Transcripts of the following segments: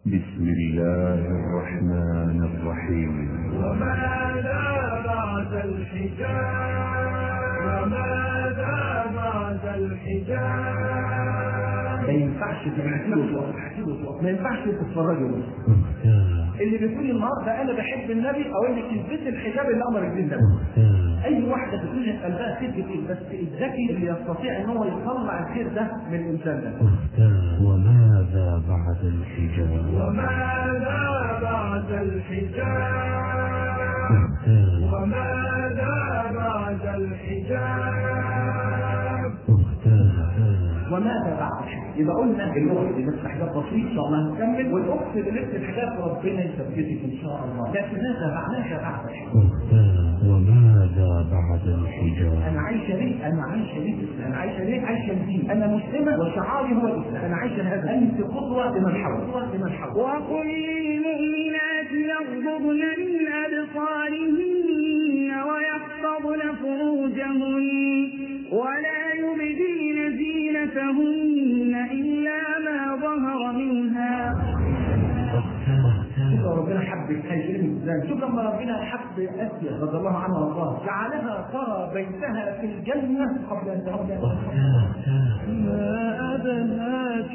بسم الله الرحمن الرحيم وماذا بعد الحجاب وماذا بعد الحجاب ما ينفعش تحكيله ما ينفعش تتفرجوا بس اللي بيقول لي النهارده انا بحب النبي اقول لك البس الحجاب اللي امرك بيه النبي اي واحده بتقول لي قلبها خير كتير بس الذكي اللي يستطيع ان هو يطلع الخير ده من الانسان ده وماذا بعد الحجاب وماذا بعد الحجاب وماذا بعد الحجاب وماذا بعد يبقى قلنا الاخت اللي لابسه حجاب بسيط ان شاء الله هنكمل والاخت اللي لابسه الحجاب ربنا يثبتك ان شاء الله لكن ماذا بعد ماذا بعد الحجاب وماذا بعد الحجاب انا عايشه ليه؟ انا عايشه ليه الاسلام؟ انا عايشه ليه؟ عايشه لدين انا مسلمه وشعاري هو الاسلام انا عايشه هذا انت قدوه لمن حولك لمن حولك وقل للمؤمنات يغضضن من أبصارهن ويحفظن فروجهن ولا يبدين زينتهن إلا ما ظهر منها شوف لو ربنا حب هيكرمك ازاي شوف لما ربنا حب اسيا رضي الله عنها وارضاها جعلها ترى بيتها في الجنه قبل ان تعود ما أبناك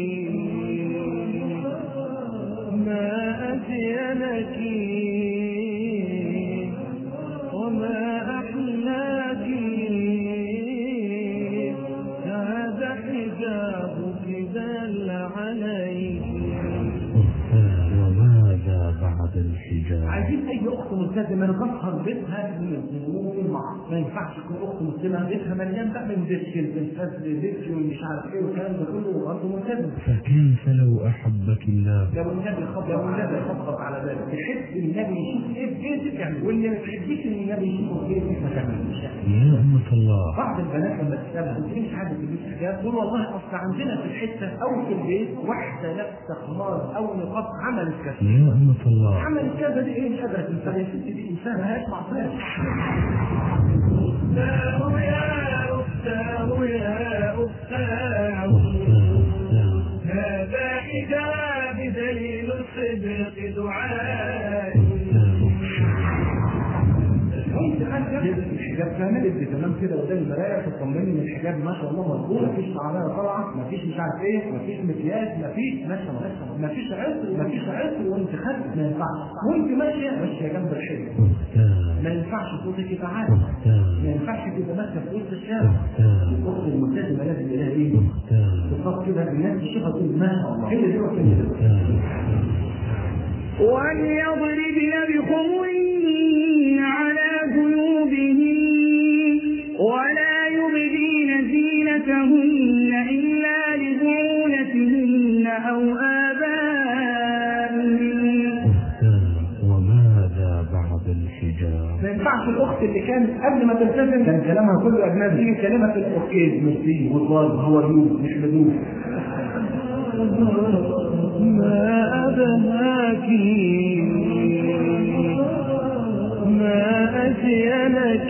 ما أزينك وما أحلاك هذا حجابك دل عليك وماذا بعد الحجاب عايزين اي اخت ملتزمه نطهر بيتها من الذنوب والمعاصي ما ينفعش تكون اخت مسلمه بيتها مليان بقى من دش الفسد دش ومش عارف ايه والكلام ده كله وبرضه ملتزمه فكيف لو أحبك الله لو النبي خبط لو النبي خبط على بالك تحب النبي يشوف ايه في بيتك يعني واللي ما تحبيش ان النبي يشوفه في بيتك ما تعملوش يا أمة الله بعض البنات لما تسالها انت مش عايزه تلبس حجاب تقول والله اصل عندنا في الحته او في البيت واحده لابسه خمار او نقاب عملت كذا يا أمة الله عملت كذا دي ايه مش قادره تنساها يا ستي دي انسان هيسمع صوت أختاه يا أختاه يا أختاه هذا حجاب دليل الصدق دعاء وانت خارجه الحجاب كامل انت تمام كده قدام المرايه تطمني ان الحجاب ما شاء الله مظبوط مفيش شعريه طالعه مفيش مش عارف ايه مفيش مكياج مفيش ما شاء الله مفيش عطر مفيش عطر وانت خارجه ما ينفعش وانت ماشيه ماشيه جنب الحجاب ما ينفعش صوتك يبقى عالي ما ينفعش تبقى ماسكه في وسط الشارع الاخت الملتزمه لازم يبقى لها ايه؟ تصف كده الناس تشوفها تقول ما شاء الله هي دي وقت وليضربن بخمرهن على جنوبهن ولا يبدين زينتهن إلا لبعولتهن أو آبائهن وماذا بعد الحجاب ما ينفعش الاخت اللي كانت قبل ما تلتزم كان كلامها كله اجنبي تيجي كلامها في الاوكي ميرسي والله هو يو مش بدون ما أبهاك ما أزينك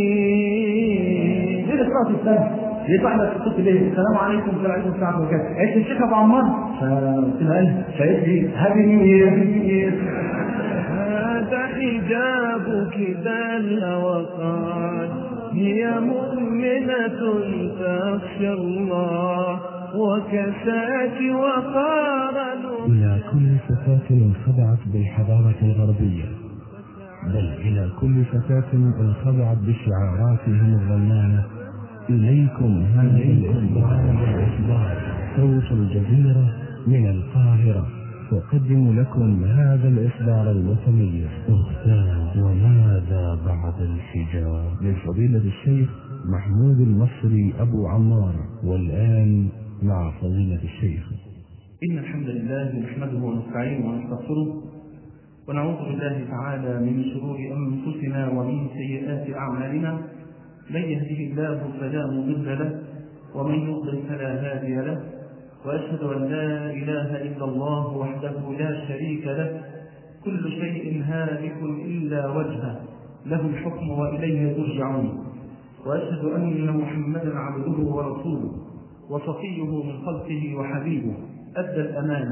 ليه الصلاه الثانيه؟ ليه واحده اتصلت ليه؟ السلام عليكم السلام عليكم الساعه وكذا قالت لي الشيخ ابو عمار فقلت لها ايه؟ فقالت لي هابي نيو يير هابي نيو يير هذا حجابك دل وقال هي مؤمنة تخشى الله وكساك وقارا إلى كل فتاة انخدعت بالحضارة الغربية بل إلى كل فتاة انخدعت بشعاراتهم الرنانة إليكم هذا الإخبار صوت الجزيرة من القاهرة تقدم لكم هذا الإصدار الوطني أختاه وماذا بعد الحجاب لفضيلة الشيخ محمود المصري أبو عمار والآن مع فضيلة الشيخ إن الحمد لله نحمده ونستعينه ونستغفره ونعوذ بالله تعالى من شرور أنفسنا ومن سيئات أعمالنا من يهده الله فلا مضل له ومن يضلل فلا هادي له وأشهد أن لا إله إلا الله وحده لا شريك له كل شيء هالك إلا وجهه له الحكم وإليه ترجعون وأشهد أن محمدا عبده ورسوله وصفيه من خلقه وحبيبه أدى الأمانة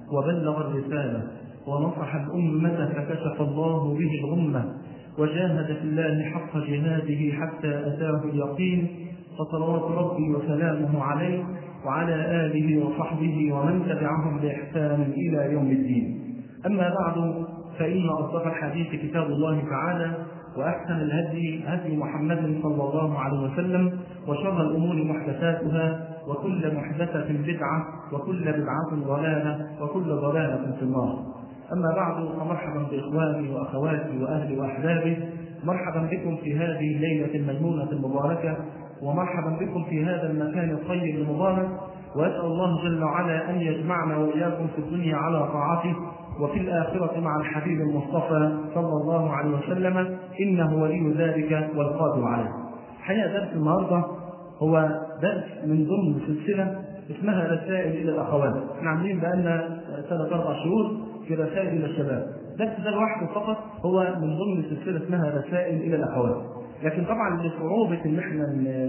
وبلغ الرسالة ونصح الأمة فكشف الله به الغمة وجاهد في الله حق جهاده حتى أتاه اليقين فصلوات ربي وسلامه عليه وعلى آله وصحبه ومن تبعهم بإحسان إلى يوم الدين أما بعد فإن أصدق الحديث كتاب الله تعالى وأحسن الهدي هدي محمد صلى الله عليه وسلم وشر الأمور محدثاتها وكل محدثة بدعة وكل بدعة ضلالة وكل ضلالة في النار أما بعد فمرحبا بإخواني وأخواتي وأهلي وأحبابي مرحبا بكم في هذه الليلة الميمونة المباركة ومرحبا بكم في هذا المكان الطيب المبارك وأسأل الله جل وعلا أن يجمعنا وإياكم في الدنيا على طاعته وفي الآخرة مع الحبيب المصطفى صلى الله عليه وسلم إنه ولي ذلك والقادر عليه. الحقيقة درس النهارده هو درس من ضمن سلسلة اسمها رسائل إلى الأخوات. احنا عاملين بقالنا ثلاث أربع شهور في رسائل إلى الشباب. الدرس ده لوحده فقط هو من ضمن سلسلة اسمها رسائل إلى الأخوات. لكن طبعا لصعوبة إن احنا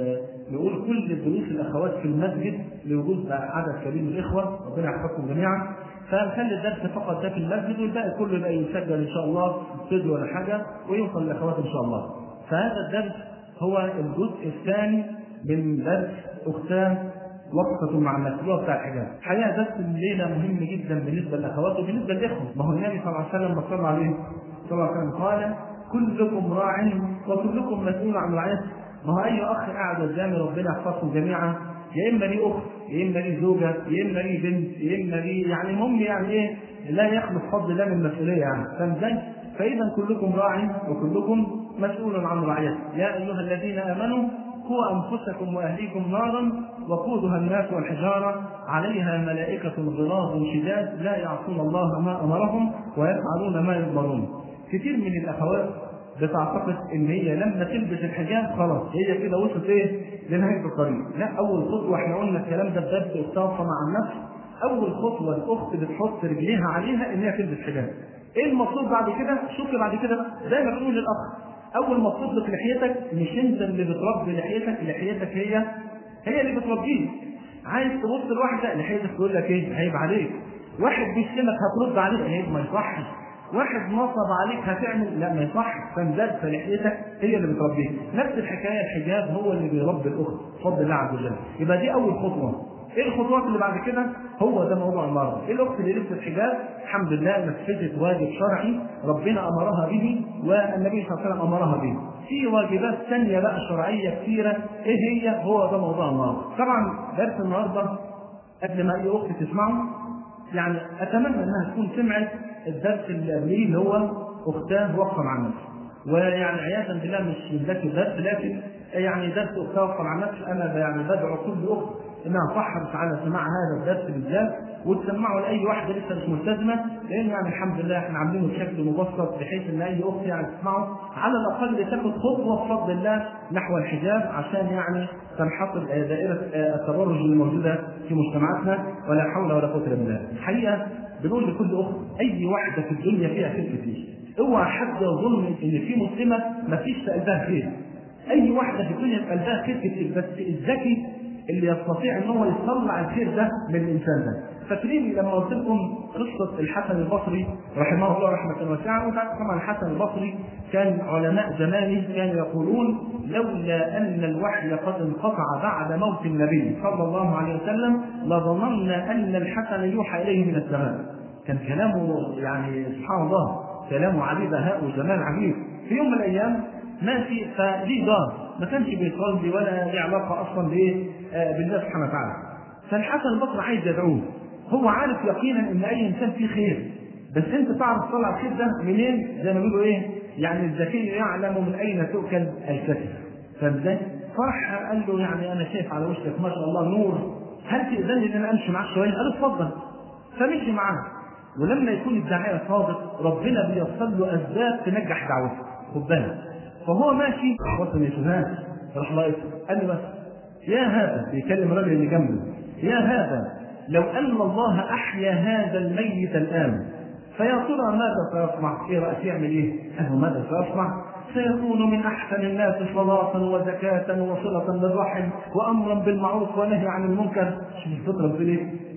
نقول كل الدروس الأخوات في المسجد لوجود عدد كبير من الإخوة ربنا يحفظكم جميعا فنخلي الدرس فقط ده في المسجد والباقي كله يبقى يسجل ان شاء الله في استوديو ولا حاجه ويوصل للاخوات ان شاء الله. فهذا الدرس هو الجزء الثاني من درس اختان وقفة مع النفس اللي هو بتاع الحجاب. الحقيقه درس الليله مهم جدا بالنسبه للاخوات وبالنسبه للاخوه، ما هو النبي صلى الله عليه وسلم صلى عليه صلى الله عليه وسلم قال كلكم راع وكلكم مسؤول عن رعيته. ما هو اي اخ قاعد قدامي ربنا يحفظكم جميعا يا اما لي اخت يا اما لي زوجه يا اما لي بنت يا اما لي يعني المهم يعني ايه لا يخلف فضل الله من المسؤوليه يعني فاهم ازاي؟ فاذا كلكم راع وكلكم مسؤول عن رعيته يا ايها الذين امنوا قوا انفسكم واهليكم نارا وقودها الناس والحجاره عليها ملائكه غلاظ شداد لا يعصون الله ما امرهم ويفعلون ما يؤمرون كثير من الاخوات بتعتقد ان هي لما تلبس الحجاب خلاص هي كده وصلت ايه لنهايه الطريق لا اول خطوه احنا قلنا الكلام ده في درس استاذه مع النفس اول خطوه الاخت بتحط رجليها عليها ان هي تلبس حجاب ايه المطلوب بعد كده شوفي بعد كده بقى زي ما بنقول للاخ اول ما تطلق لحيتك مش انت اللي بتربي لحيتك لحيتك هي هي اللي بتربيه عايز تبص لواحده لحيتك تقول لك ايه عيب عليك واحد بيشتمك هترد عليه عيب ما يصحش واحد نصب عليك هتعمل لا ما يصح فانزاد فلحيتك هي اللي بتربيك نفس الحكايه الحجاب هو اللي بيربي الاخت بفضل الله عز وجل يبقى دي اول خطوه ايه الخطوات اللي بعد كده هو ده موضوع النهارده ايه الاخت اللي لبست حجاب الحمد لله نفذت واجب شرعي ربنا امرها به والنبي صلى الله عليه وسلم امرها به في واجبات ثانيه بقى شرعيه كثيره ايه هي هو ده موضوع النهارده طبعا درس النهارده قبل ما اي اخت تسمعه يعني اتمنى انها تكون سمعت الدرس اللي قبليه اللي هو اختاه وقفه مع النفس ويعني عياذا بالله مش من ذاك الدرس لكن يعني درس اختاه وقفه مع النفس انا يعني بدعو كل اخت انها تحرص على سماع هذا الدرس بالذات وتسمعه لاي واحده لسه مش ملتزمه لان يعني الحمد لله احنا عاملينه بشكل مبسط بحيث ان اي اخت يعني تسمعه على الاقل تاخد خطوه بفضل الله نحو الحجاب عشان يعني تنحصر دائره التبرج الموجوده في مجتمعاتنا ولا حول ولا قوه الا بالله. الحقيقه بنقول لكل اخت اي واحده في الدنيا فيها خير كتير. اوعى حد يظن ان في مسلمه ما فيش في قلبها خير. اي واحده في الدنيا في قلبها خير كتير بس الذكي اللي يستطيع ان هو يطلع الخير ده من الانسان ده. فاكرين لما قلت لكم قصه الحسن البصري رحمه الله رحمه واسعه وتعرف طبعا الحسن البصري كان علماء زمانه كانوا يقولون لولا ان الوحي قد انقطع بعد موت النبي صلى الله عليه وسلم لظننا ان الحسن يوحى اليه من السماء. كان كلامه يعني سبحان الله كلامه عجيب بهاء وجمال عجيب. في يوم من الايام ماشي فليه دار ما كانش بيصلي ولا ليه علاقه اصلا بايه؟ آه بالله سبحانه وتعالى. فالحسن البصري عايز يدعوه هو عارف يقينا ان اي انسان فيه خير بس انت تعرف تطلع الخير ده منين زي ما بيقولوا ايه يعني الذكي يعلم من اين تؤكل الكتف فاهم ازاي؟ فرح قال له يعني انا شايف على وشك ما شاء الله نور هل تأذن لي ان انا امشي معاك شويه؟ قال اتفضل فمشي معاه ولما يكون الداعيه صادق ربنا بيوصل له اسباب تنجح دعوته خد بالك فهو ماشي وصل يا شباب راح لاقط قال له بس يا هذا بيكلم الراجل اللي جنبه يا هذا لو ان الله احيا هذا الميت الان فيا ترى ماذا سيصنع؟ ايه رايك يعمل ايه؟ قال ماذا سيصنع؟ سيكون من احسن الناس صلاه وزكاه وصله للرحم وامرا بالمعروف ونهي عن المنكر شوف الفطره بتقول ايه؟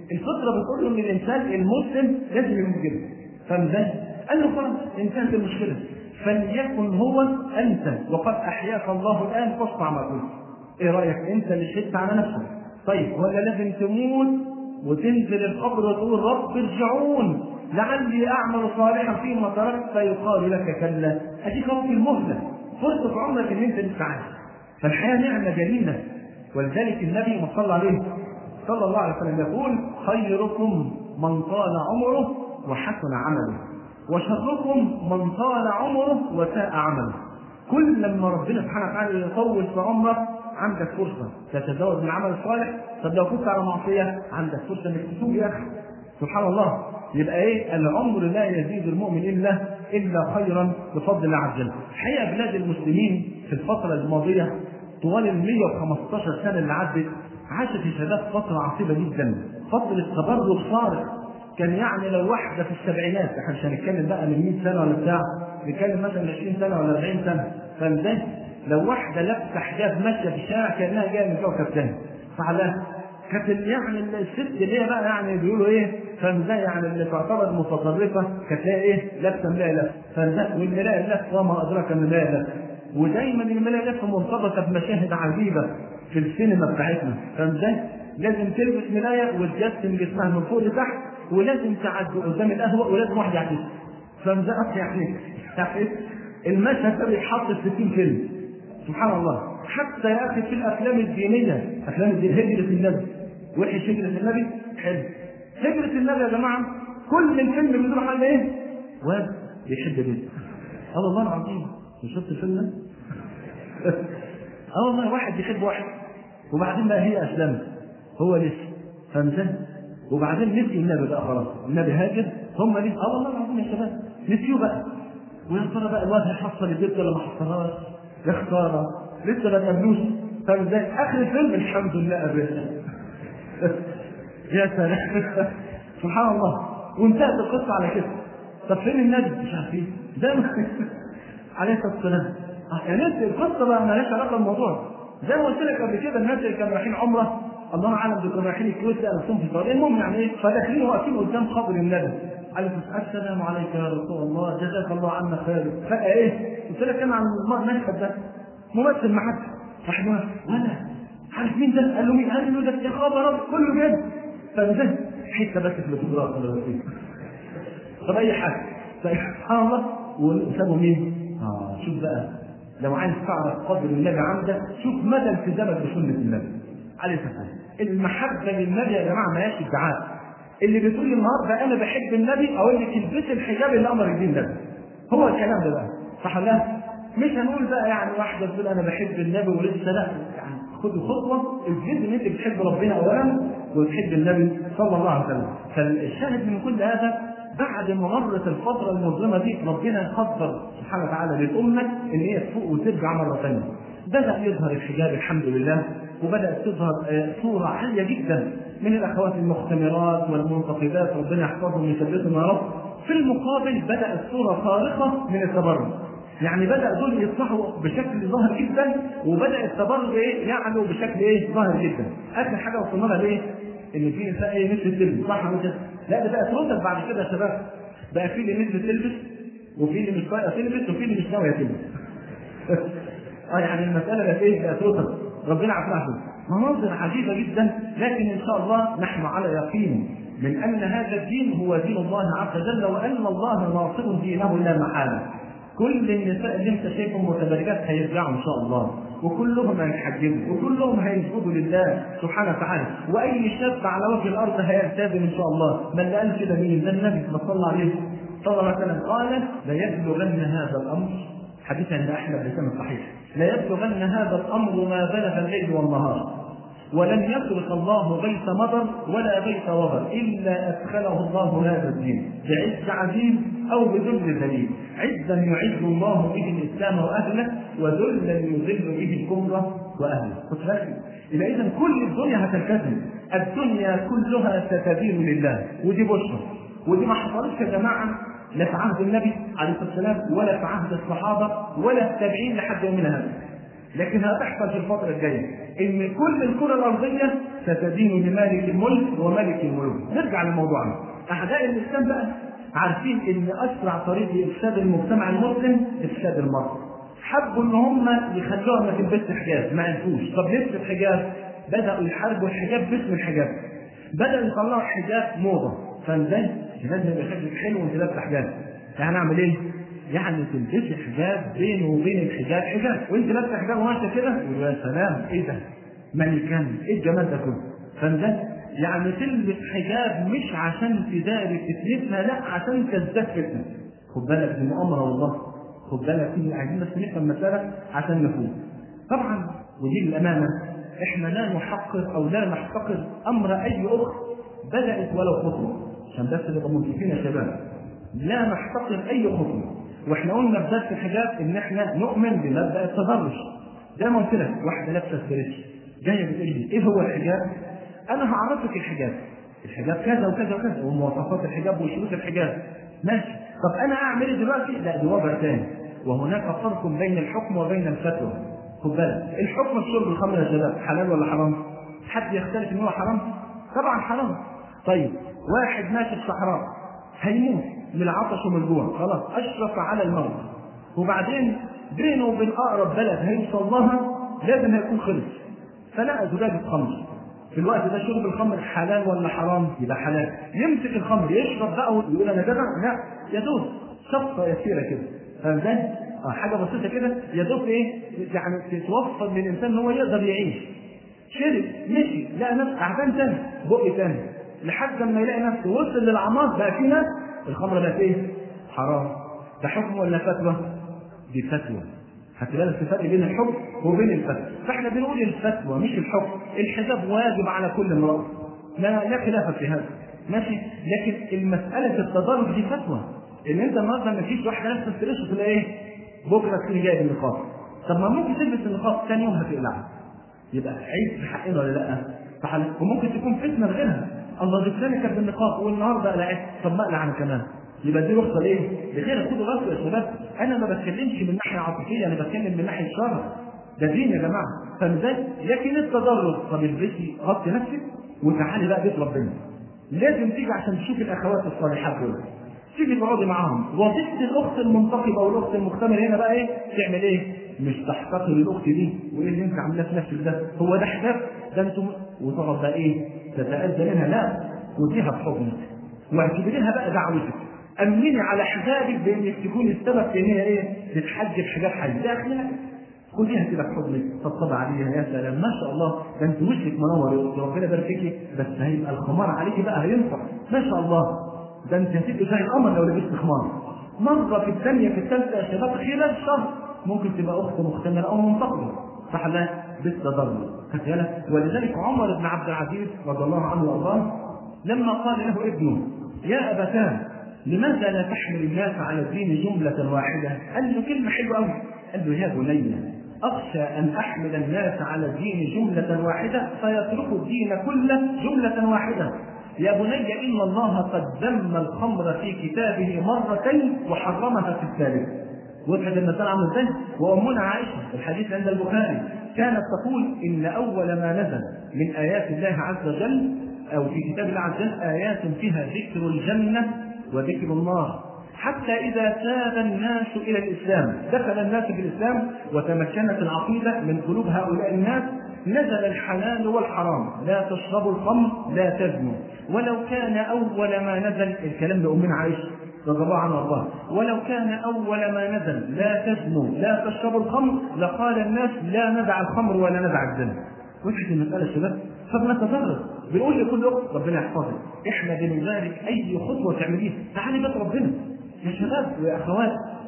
الفطره بتقول له ان الانسان المسلم لازم يموت كده فاهم ازاي؟ قال له خلاص انتهت المشكله فليكن هو انت وقد احياك الله الان فاصنع ما قلت ايه رايك انت اللي شهدت على نفسك طيب ولا لازم تموت وتنزل القبر وتقول رب ارجعون لعلي اعمل صالحا فيما تركت فيقال لك كلا اديك اهو في المهله فرصه عمرك ان انت لسه عايش فالحياه نعمه جليله ولذلك النبي ما صلى عليه صلى الله عليه وسلم يقول خيركم من طال عمره وحسن عمله وشركم من طال عمره وساء عمله كل لما ربنا سبحانه وتعالى يطول في عمرك عندك فرصة تتزود من العمل الصالح طب لو كنت على معصية عندك فرصة انك تتوب يا أخي سبحان الله يبقى ايه العمر لا يزيد المؤمن الا الا خيرا بفضل الله عز وجل. الحقيقه بلاد المسلمين في الفتره الماضيه طوال ال 115 سنه اللي عدت عاشت الشباب فتره عصيبه جدا، فتره تبرج صارخ كان يعني لو واحده في السبعينات احنا مش هنتكلم بقى من 100 سنه ولا بتاع نتكلم مثلا 20 سنه ولا 40 سنه فاهم ازاي؟ لو واحده لابسه حجاب ماشيه في الشارع كانها جايه من كوكب ثاني صح لا؟ كانت يعني الست اللي هي بقى يعني بيقولوا ايه فاهم ازاي يعني اللي تعتبر متطرفه كانت هي ايه لابسه ملايه لف فاهم ازاي والملايه اللف وما ادراك ما الملايه لف ودايما الملايه لف مرتبطه بمشاهد عجيبه في السينما بتاعتنا فاهم ازاي؟ لازم تلبس ملايه وتجسم جسمها من فوق لتحت ولازم تعدي قدام القهوه ولازم واحد يعكس فاهم ازاي؟ أصل يعني يعني المشهد ده بيتحط في 60 فيلم سبحان الله حتى يا اخي في الافلام الدينيه افلام الدين هجره النبي وحش هجره النبي حلو هجره النبي يا جماعه كل الفيلم بيدور على ايه؟ واد بيحب بنت اه والله العظيم مش شفت الفيلم ده؟ اه والله واحد بيحب واحد وبعدين بقى هي اسلمت هو لسه فهمت وبعدين نسي النبي بقى خلاص النبي هاجر هم لسه اه والله العظيم يا شباب نسيوه بقى ويا ترى بقى الواد هيحصل البنت ولا ما حصلهاش يا خساره لسه ما تقابلوش فاهم ازاي؟ اخر الفيلم الحمد لله قابلها يا سلام سبحان الله وانتهت القصه على كده طب فين النبي؟ مش عارفين ده عليه الصلاه والسلام يعني انت القصه بقى مالهاش علاقه بالموضوع زي ما قلت لك قبل كده الناس اللي كانوا رايحين عمره الله اعلم بيكونوا رايحين الكويت لا نفسهم في السعوديه المهم يعني ايه فداخلين واقفين قدام قبر النبي عليه السلام عليك يا رسول الله جزاك الله عنا خير فجاه ايه قلت لك انا عن المشهد ده ممثل ما حد راح ولا عارف مين ده؟ قال له مين؟ قال له ده يا خبر كله كده فده حته بس في الفوتوغراف ولا بس طب اي حاجه سبحان الله وسابوا مين؟ اه شوف بقى لو عايز تعرف قدر النبي عندك شوف مدى التزامك بسنه النبي عليه الصلاه والسلام المحبه للنبي يا جماعه ما هياش ادعاء اللي بتقول لي النهارده انا بحب النبي اقول لك البسي الحجاب اللي امرك بيه النبي هو الكلام ده بقى صح ولا مش هنقول بقى يعني واحده تقول انا بحب النبي ولسه لا يعني خد خطوه الجد ان انت بتحب ربنا اولا وتحب النبي صلى الله عليه وسلم فالشاهد من كل هذا بعد ما مرت الفترة المظلمة دي ربنا قدر سبحانه وتعالى للأمة إن هي تفوق وترجع مرة ثانية. بدأ يظهر الحجاب الحمد لله وبدأت تظهر صورة عالية جدا من الأخوات المختمرات والمنتقبات ربنا يحفظهم ويثبتهم يا رب. في المقابل بدأت صورة صارخة من التبرج. يعني بدا دول يطلعوا بشكل ظاهر جدا وبدا التبرج ايه يعلو بشكل ايه ظاهر جدا اخر حاجه وصلنا لها ايه ان في نساء ايه نفس تلبس صح ولا كده لا ده بقت رتب بعد كده يا شباب بقى في اللي نفس تلبس وفي اللي مش طايقه تلبس وفي اللي مش ناويه تلبس اه يعني المساله بقت ايه بقت رتب ربنا عافانا مناظر عجيبه جدا لكن ان شاء الله نحن على يقين من ان هذا الدين هو دين الله عز وجل وان الله ناصر دينه لا محاله كل النساء اللي انت شايفهم متبرجات هيرجعوا ان شاء الله وكلهم هيتحجبوا وكلهم هيسجدوا لله سبحانه وتعالى واي شاب على وجه الارض هيلتزم ان شاء الله من اللي قال كده مين ده النبي ما صلى عليه صلى الله عليه وسلم قال ليبلغن هذا الامر حديث عند احمد بن صحيح ليبلغن هذا الامر ما بلغ الليل والنهار ولن يترك الله بيت مطر ولا بيت وبر الا ادخله الله هذا الدين بعز عزيز او بذل ذليل عزا يعز الله به الاسلام واهله وذلا يذل به الكفر واهله خد بالك يبقى اذا كل الدنيا هتلتزم الدنيا كلها ستدين لله ودي بشرى ودي ما حصلتش يا جماعه لا في عهد النبي عليه الصلاه والسلام ولا في عهد الصحابه ولا التابعين لحد يومنا هذا لكن هتحصل في الفترة الجاية إن كل الكرة الأرضية ستدين لمالك الملك وملك الملوك نرجع لموضوعنا اعداء الاسلام بقى عارفين ان اسرع طريق لافساد المجتمع المسلم افساد المرأة حبوا ان هم يخلوها ما تلبسش حجاب ما عرفوش طب لبس الحجاب بداوا يحاربوا الحجاب باسم الحجاب بداوا يطلعوا الحجاب موضه فازاي؟ لازم يبقى شكلك حلو وانت لابسه حجاب يعني اعمل ايه؟ يعني تلبسي حجاب بينه وبين الحجاب حجاب وانت لابسه حجاب وماشيه كده يا سلام ايه ده؟ ملكان ايه الجمال ده كله؟ فازاي؟ يعني تلبس حجاب مش عشان تداري فتنتها لا عشان تزداد فتنه خد بالك دي مؤامره والله خد بالك دي عايزين بس نفهم المساله عشان نفوز طبعا ودي الامانه احنا لا نحقر او لا نحتقر امر اي اخت بدات ولو خطوه عشان بس نبقى منصفين يا شباب لا نحتقر اي خطوه واحنا قلنا في درس الحجاب ان احنا نؤمن بمبدا التدرج زي ما قلت لك واحده لابسه ستريتش جايه بتقول لي ايه هو الحجاب؟ انا هعرفك الحجاب الحجاب كذا وكذا وكذا ومواصفات الحجاب وشروط الحجاب ماشي طب انا اعمل ايه دلوقتي؟ لا ده وضع ثاني وهناك فرق بين الحكم وبين الفتوى خد بالك الحكم في شرب الخمر يا شباب حلال ولا حرام؟ حد يختلف ان هو حرام؟ طبعا حرام طيب واحد ماشي في الصحراء هيموت من العطش ومن الجوع خلاص اشرف على الموت وبعدين بينه وبين اقرب بلد هيوصل لها لازم هيكون خلص فلقى زجاجه خمر في الوقت ده شرب الخمر حلال ولا حرام؟ يبقى حلال يمسك الخمر يشرب بقى ويقول انا جدع لا يا دوب شفطه يسيره كده فاهم ازاي؟ اه حاجه بسيطه كده يا دوب ايه يعني تتوفر للانسان ان هو يقدر يعيش شرب مشي لقى نفسه تعبان تاني بق تاني لحد ما يلاقي نفسه وصل للعمار بقى في ناس الخمره بقت ايه؟ حرام ده حكم ولا فتوى؟ دي فتوى هتلاقي الفرق بين الحكم وبين الفتوى فاحنا بنقول الفتوى مش الحكم الحجاب واجب على كل امرأة لا لا خلاف في هذا ماشي لكن المسألة التدرج دي فتوى ان انت النهارده ما فيش واحده لابسه ستريش تلاقي ايه بكره تكون جايب النقاب طب ما ممكن تلبس النقاب ثاني يوم هتقلعها يبقى عيب في حقنا ولا لا؟ فحل... وممكن تكون فتنه لغيرها الله دي فلانه كانت بالنقاب والنهارده قلعت طب ما اقلع انا كمان يبقى دي رخصه ليه؟ لغير خدوا بالكم يا شباب انا ما بتكلمش من ناحيه عاطفيه انا بتكلم من ناحيه شرع ده دين يا جماعه فازاي؟ لكن التدرج طب البسي غطي نفسك وتعالي بقى بيت ربنا لازم تيجي عشان تشوف الاخوات الصالحات دول تيجي تقعدي معاهم وظيفه الاخت المنتقبه والاخت المختمره هنا بقى ايه؟ تعمل ايه؟ مش تحتقر الاخت دي وايه اللي انت عاملاه في نفسك ده؟ هو ده حجاب؟ ده انتم وتقعد بقى ايه؟ تتاذى منها لا خديها بحضنك واعتبريها بقى دعوتك امني على حجابك بانك تكون السبب في ان هي ايه؟ بتحجب حجاب حي ده اخلاق خديها كده بحضنك طبطب عليها يا سلام ما شاء الله ده انت وشك منور ربنا يبارك فيكي بس هيبقى الخمار عليكي بقى هينفع ما شاء الله ده انت هتبقى زي القمر لو لبست خمار مره في الثانيه في الثالثه يا شباب خلال شهر ممكن تبقى اخت مختمره او منتقبه صح لا بالتدرج خدت بالك ولذلك عمر بن عبد العزيز رضي الله عنه وارضاه لما قال له ابنه يا ابتاه لماذا لا تحمل الناس على الدين جملة واحدة؟ قال له كلمة حلوة أوي، قال له يا بني أخشى أن أحمل الناس على الدين جملة واحدة فيتركوا الدين كله جملة واحدة. يا بني إن الله قد ذم الخمر في كتابه مرتين وحرمها في الثالث. وضحت المسألة عاملة ازاي؟ وأمنا عائشة الحديث عند البخاري كانت تقول إن أول ما نزل من آيات الله عز وجل أو في كتاب الله عز وجل آيات فيها ذكر الجنة وذكر النار حتى إذا تاب الناس إلى الإسلام دخل الناس في الإسلام وتمكنت العقيدة من قلوب هؤلاء الناس نزل الحلال والحرام لا تشربوا الخمر لا تزنوا ولو كان أول ما نزل الكلام لأمنا عائشة رضي الله عنها وارضاها ولو كان أول ما نزل لا تزنوا لا تشربوا الخمر لقال الناس لا ندع الخمر ولا ندع الزنا وضحت المسألة يا شباب فبنتدرج بنقول لكل اخت ربنا يحفظك احنا بنبارك اي خطوه تعمليها تعالي بيت ربنا يا شباب ويا اخوات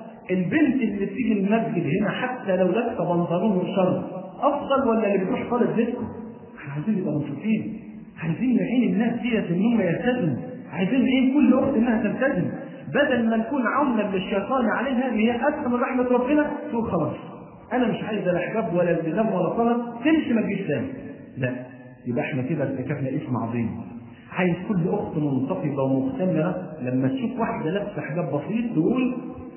البنت اللي بتيجي المسجد هنا حتى لو لابسه بنطلون وشر افضل ولا اللي بتروح صاله ديسكو احنا عايزين نبقى مبسوطين عايزين نعين الناس ديت ان هم يلتزموا عايزين نعين كل اخت انها تلتزم بدل ما نكون عونا للشيطان عليها ان هي اسهل من رحمه ربنا تقول خلاص انا مش عايزه لا حجاب ولا التزام ولا صلاه تمشي ما تجيش تاني لا يبقى احنا كده ارتكبنا اسم عظيم عايز كل اخت منتقبه ومختمره لما تشوف واحده لابسه حجاب بسيط تقول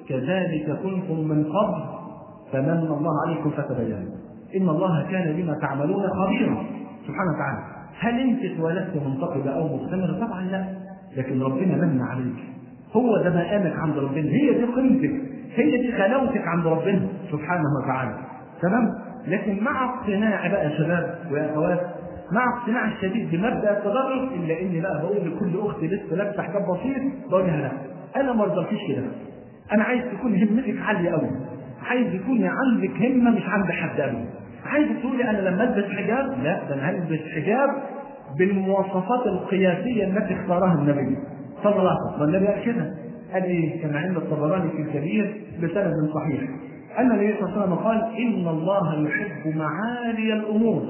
كذلك كنتم من قبل فمن الله عليكم فتبينوا ان الله كان بما تعملون خبيرا سبحانه وتعالى هل انت اتولدت منتقبه او مختمره؟ طبعا لا لكن ربنا من عليك هو ده مقامك عند ربنا هي دي قيمتك هي دي خلاوتك عند ربنا سبحانه وتعالى تمام لكن مع اقتناع بقى يا شباب ويا اخوات مع اقتناع الشديد بمبدا التدرج الا اني بقى بقول لكل اخت لسه لابسه حجاب بسيط بقول لها لا انا ما رضيتش كده انا عايز تكون همتك عاليه قوي عايز يكون عندك همه مش عند حد قوي عايز تقولي انا لما البس حجاب لا ده انا هلبس حجاب بالمواصفات القياسيه التي اختارها النبي صلى الله عليه وسلم والنبي قال كده قال ايه كما عند الطبراني في الكبير بسند صحيح ان النبي صلى الله عليه وسلم قال ان الله يحب معالي الامور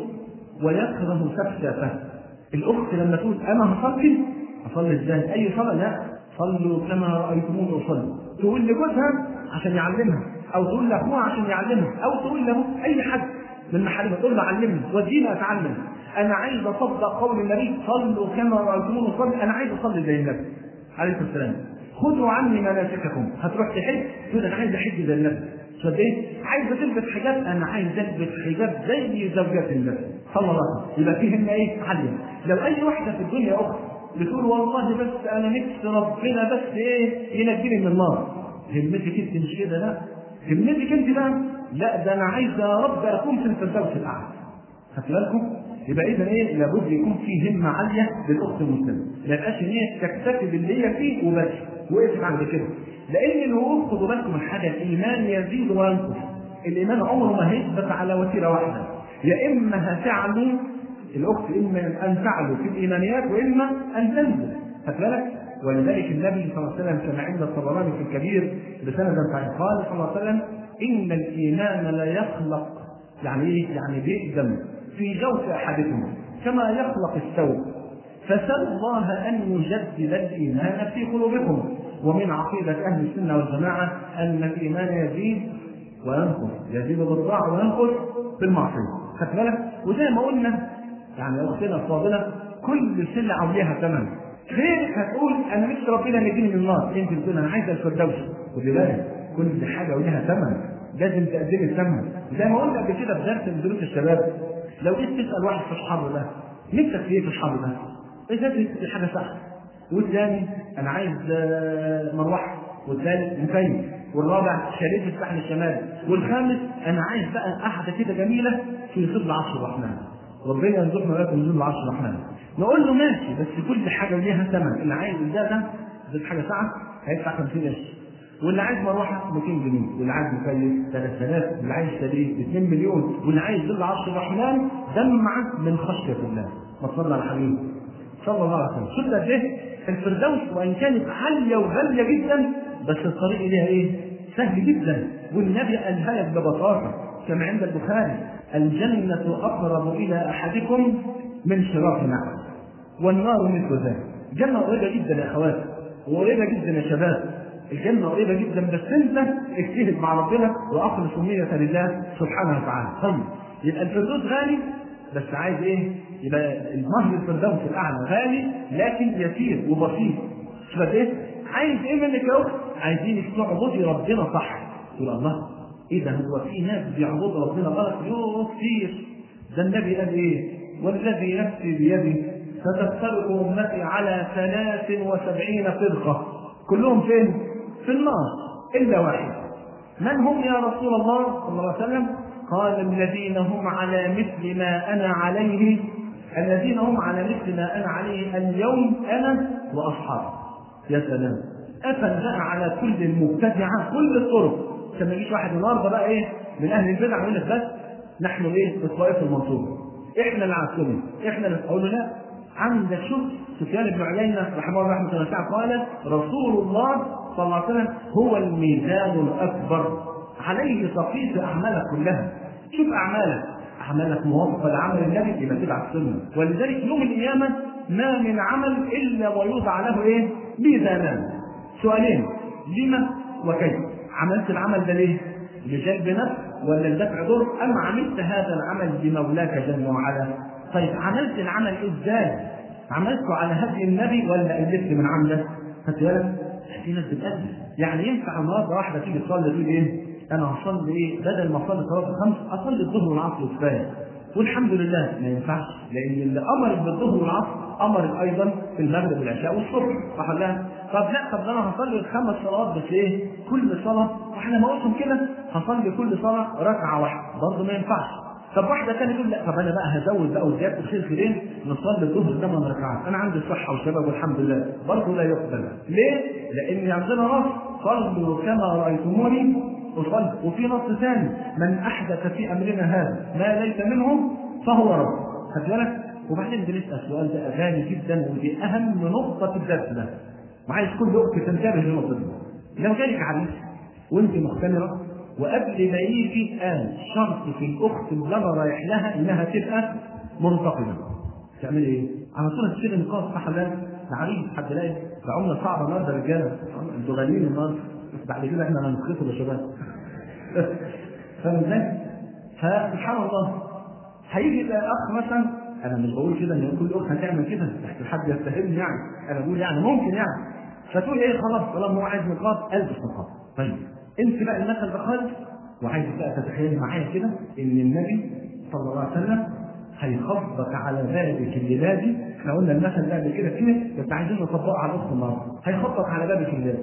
ويكره سفسفه الاخت لما تقول انا هصلي اصلي ازاي اي صلاه لا صلوا كما رايتموني اصلي تقول لجوزها عشان يعلمها او تقول لاخوها عشان يعلمها او تقول له اي حد من محارمها تقول له علمني وديني اتعلم انا عايز اصدق قول النبي صلوا كما رايتموني اصلي انا عايز اصلي زي النبي عليه الصلاه والسلام خذوا عني مناسككم هتروح تحج تقول انا عايز احج زي النبي طب ايه؟ عايزه تلبس حجاب انا عايز البس حجاب زي زوجات النبي صلى الله عليه وسلم يبقى فيه هنا ايه؟ عاليه لو اي واحده في الدنيا اخرى بتقول والله بس انا نفسي ربنا بس ايه ينجيني من النار همتك انت مش كده لا همتك انت بقى لا ده انا عايز يا رب اكون في الفردوس الاعلى خدت بالكم؟ يبقى اذا ايه لابد يكون في همه عاليه للاخت المسلمه ما يبقاش ان هي تكتفي باللي هي فيه وبس وقفت عند كده لان الوقوف خدوا بالكم من حاجه الايمان يزيد وينقص الايمان عمره ما هيثبت على وتيره واحده يا اما هتعلو الاخت اما ان تعلو في الايمانيات واما ان تنزل خدت بالك ولذلك النبي صلى الله عليه وسلم كما عند الطبراني في الكبير بسند صحيح قال صلى الله عليه وسلم ان الايمان لا يخلق يعني ايه؟ يعني بيقدم في جوف احدكم كما يخلق الثوب فسأل الله أن يجدد الإيمان في قلوبكم ومن عقيدة أهل السنة والجماعة أن الإيمان يزيد وينقص يزيد بالطاعة وينقص بالمعصية خدت بالك وزي ما قلنا يعني أختنا الفاضلة كل سلعة وليها ثمن غيرك هتقول أنا نفسي ربنا ينجيني من النار أنت بتقول أنا عايز الفردوس خدي بالك كل حاجة وليها ثمن لازم تقدمي الثمن زي ما قلنا قبل كده في درس من دروس الشباب لو جيت تسأل واحد في الحر ده نفسك في ايه في الحر ده؟ إذا في حاجة سهلة والثاني أنا عايز مروحة والثالث مكيف والرابع شاليه في الساحل الشمالي والخامس أنا عايز بقى قعدة كده جميلة في ظل عرش الرحمن ربنا يرزقنا وياكم ظل عرش الرحمن نقول له ماشي بس كل حاجة ليها ثمن اللي عايز ده ده ده حاجة ساعة هيدفع 50 قرش واللي عايز مروحه 200 جنيه واللي عايز مكيف 3000 واللي عايز شاليه 2 مليون واللي عايز ظل عرش الرحمن دمعة من خشية الله ما تصلى على حبيبه صلى الله عليه وسلم شفنا قد ايه الفردوس وان كانت عاليه وغاليه جدا بس الطريق ليها ايه؟ سهل جدا والنبي قالها لك ببساطه كما عند البخاري الجنة أقرب إلى أحدكم من شراك نعل والنار مثل ذلك الجنة قريبة جدا يا أخوات وقريبة جدا يا شباب الجنة قريبة جدا بس أنت اجتهد مع ربنا وأخلص النية لله سبحانه وتعالى طيب يبقى الفردوس غالي بس عايز ايه؟ يبقى النهر الفردوس الاعلى غالي لكن يسير وبسيط. شوف ايه؟ عايز ايه منك يا اخت؟ عايزينك تعبدي ربنا صح. تقول الله ايه ده هو في ناس بيعبدوا ربنا غلط؟ يوه كتير. ده النبي قال ايه؟ والذي نفسي بيده ستفترق امتي على 73 فرقه كلهم فين؟ في النار الا واحد. من هم يا رسول الله صلى الله عليه وسلم؟ قال الذين هم على مثل ما انا عليه الذين هم على مثل ما انا عليه اليوم انا واصحابي يا سلام قفل بقى على كل المبتدعه كل الطرق عشان ما يجيش واحد النهارده بقى ايه من اهل البدع يقول لك بس نحن ايه الطائفه المنصوبه احنا اللي عاصمين احنا اللي اقول له لا عندك شوف سفيان بن عيينه رحمه الله رحمه الله قال رسول الله صلى الله عليه وسلم هو الميزان الاكبر عليه تقيس اعمالك كلها شوف اعمالك اعمالك موافقه لعمل النبي يبقى تبع السنه ولذلك يوم القيامه ما من عمل الا ويوضع له ايه؟ ميزانان سؤالين لما وكيف عملت العمل ده ليه؟ لجلب نفس ولا لدفع ضر ام عملت هذا العمل بمولاك جل وعلا؟ طيب عملت العمل ازاي؟ عملته على هدي النبي ولا الفت من عملك؟ خدت بالك؟ في ناس بتأدي يعني ينفع النهارده واحده تيجي تصلي تقول ايه؟ انا هصلي ايه؟ بدل ما اصلي صلاه الخمس اصلي الظهر والعصر كفايه. والحمد لله ما ينفعش لان اللي امرت بالظهر والعصر امرت ايضا في المغرب والعشاء والصبح صح ولا لا؟ طب لا طب ده انا هصلي الخمس صلوات بس ايه؟ كل صلاه واحنا ما قلتم كده هصلي كل صلاه ركعه واحده برضه ما ينفعش طب واحده ثانيه تقول لا طب انا بقى هزود بقى وزياده خير خيرين نصلي الظهر ثمان ركعات انا عندي صحه وشباب والحمد لله برضه لا يقبل ليه؟ لان عندنا نص صلوا كما رايتموني اصلي وفي نص ثاني من احدث في امرنا هذا ما ليس منه فهو رد خد بالك وبعدين بنسال سؤال ده غالي جدا ودي اهم نقطه في الدرس ده وعايز كل اخت تنتبه للنقطه دي لو جالك عريس وانت مختمره وقبل ما يجي قال شرط في الاخت اللي انا رايح لها انها تبقى منتقده تعمل ايه؟ على طول هتشيل نقاط صح ولا العريس حد لاقي ده عمله صعبه النهارده يا رجاله انتوا غاليين النهارده بعد كده احنا هنتخطب يا شباب فاهم ازاي؟ فسبحان الله هيجي الاخ مثلا انا مش بقول كده ان كل اخت هتعمل كده تحت حد يتهمني يعني انا بقول يعني ممكن يعني فتقول ايه خلاص طالما هو عايز نقاط البس نقاط طيب انت بقى المثل ده خالص وعايز بقى تتخيل معايا كده ان النبي صلى الله عليه وسلم هيخبط على بابك الليله دي احنا قلنا المثل ده قبل كده كده بس عايزين نطبقه على الاخت النهارده هيخبط على بابك الليله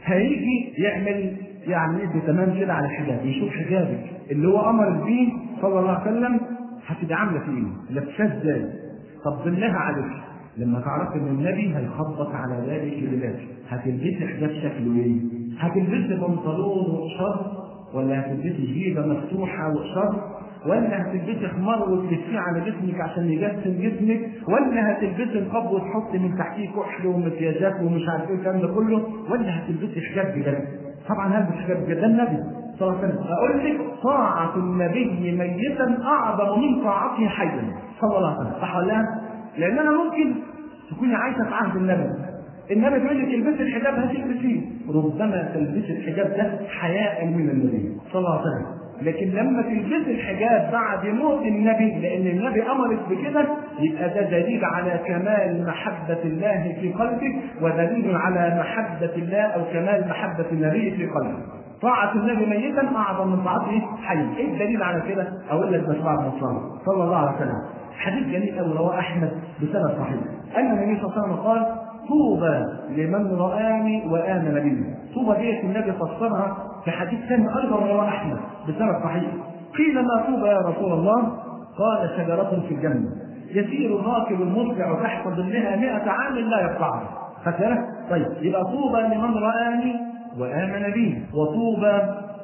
هيجي يعمل يعني يدي تمام كده على الحجاب يشوف حجابك اللي هو امر بيه صلى الله عليه وسلم هتبقى عامله فيه ايه؟ لابساه ازاي؟ طب بالله عليك لما تعرف ان النبي هيخبط على بابك الليله هتلبسي حجاب شكله ايه؟ هتلبسي بنطلون وقشر ولا هتلبسي جيبه مفتوحه وقشر ولا هتلبسي خمار وتلفيه على جسمك عشان يجسم جسمك ولا هتلبسي نقاب وتحطي من تحتيه كحل ومكياجات ومش عارف ايه الكلام ده كله ولا هتلبسي حجاب بجد طبعا هلبس حجاب بجد ده النبي صلى الله عليه وسلم اقول لك طاعه النبي ميتا اعظم من طاعته حيا صلى الله عليه وسلم صح ولا لا؟ لان انا ممكن تكوني عايشه في عهد النبي النبي بيقول لك البسي الحجاب هتلبسيه ربما تلبسي الحجاب ده حياء من النبي صلى الله عليه وسلم لكن لما تلبسي الحجاب بعد موت النبي لان النبي امرك بكده يبقى ده دليل على كمال محبه الله في قلبك ودليل على محبه الله او كمال محبه النبي في قلبك طاعة النبي ميتا أعظم من طاعته حيا، إيه الدليل على كده؟ أقول لك بس بعد ما صلى الله عليه وسلم. حديث جميل أوي رواه أحمد بسند صحيح. أن النبي صلى الله عليه وسلم قال: طوبى لمن رآني وآمن بي. طوبى ديت النبي فسرها في حديث ثاني أيضا رواه أحمد بسند صحيح. قيل ما طوبى يا رسول الله؟ قال شجرة في الجنة. يسير الراكب المسرع تحت ظلها 100 عام لا يقطعها. فكذا؟ طيب يبقى طوبى لمن رآني وآمن بي وطوبى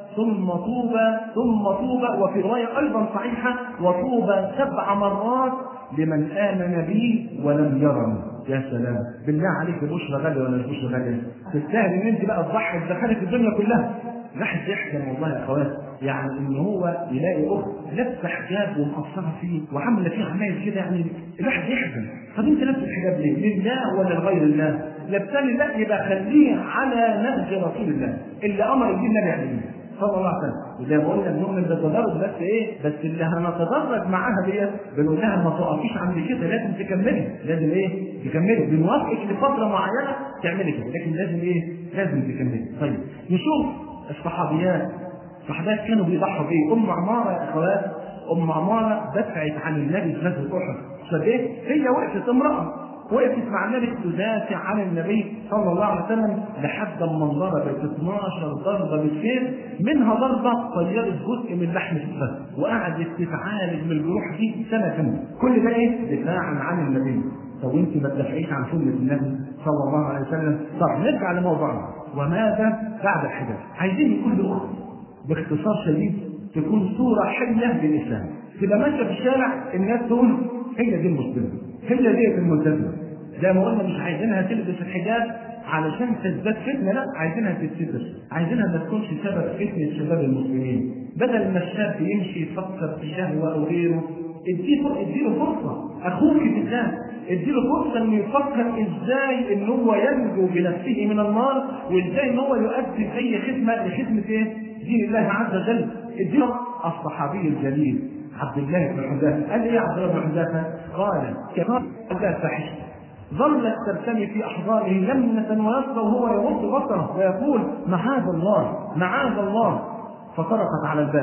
ثم طوبى ثم طوبى وفي رواية أيضا صحيحة وطوبى سبع مرات لمن آمن بي ولم يرني يا سلام بالله عليك البشرى غالية ولا البشرى غالية تستاهل ان انت بقى تضحي تدخلك الدنيا كلها الواحد يحزن والله يا اخوات يعني ان هو يلاقي اخت لابسه حجاب ومقصره فيه وعامله فيه عمايل كده يعني الواحد يحزن طب انت لابس الحجاب ليه؟ لله ولا لغير الله؟ لابسه لا يبقى خليه على نهج رسول الله اللي امر به النبي عليه صلى الله عليه وسلم وزي ما قلنا بنؤمن بالتدرج بس ايه بس اللي هنتدرج معاها ديت بنقول لها ما تقفيش عند كده لازم تكملي لازم ايه تكملي بنوافقك لفتره معينه تعملي كده لكن لازم ايه لازم تكملي طيب نشوف الصحابيات الصحابيات كانوا بيضحوا بايه ام عماره يا اخوات ام عماره دفعت عن النبي في غزوه احد فايه هي وقفت امراه وقفت مع النبي تدافع عن النبي صلى الله عليه وسلم لحد ما ضربت 12 ضربه بالسيف منها ضربه طيرت جزء من لحم جسمها وقعدت تتعالج من الجروح دي سنه كامله كل ده ايه؟ دفاعا عن النبي طب انت ما تدافعيش عن سنه النبي صلى الله عليه وسلم طب نرجع لموضوعنا وماذا بعد الحجاب؟ عايزين كل اخت باختصار شديد تكون صوره حيه للاسلام تبقى ماشيه في الشارع الناس تقول هي دي المسلمه هي ديت الملتزمه زي ما قلنا مش عايزينها تلبس الحجاب علشان تزداد فتنه لا عايزينها تتستر عايزينها ما تكونش سبب فتنه شباب المسلمين بدل ما الشاب يمشي يفكر في شهوه او غيره اديله اديله فرصه اخوك في الله اديله فرصه انه يفكر ازاي ان هو ينجو بنفسه من النار وازاي ان هو يؤدي اي خدمه لخدمه ايه؟ دين الله عز وجل اديله الصحابي الجليل عبد الله بن حذافه قال ايه يا عبد الله بن حذافه؟ قال كفار الله فحش ظلت ترتمي في احضانه لمنه ويسرى وهو يغض بصره ويقول معاذ الله معاذ الله فطرقت على الباب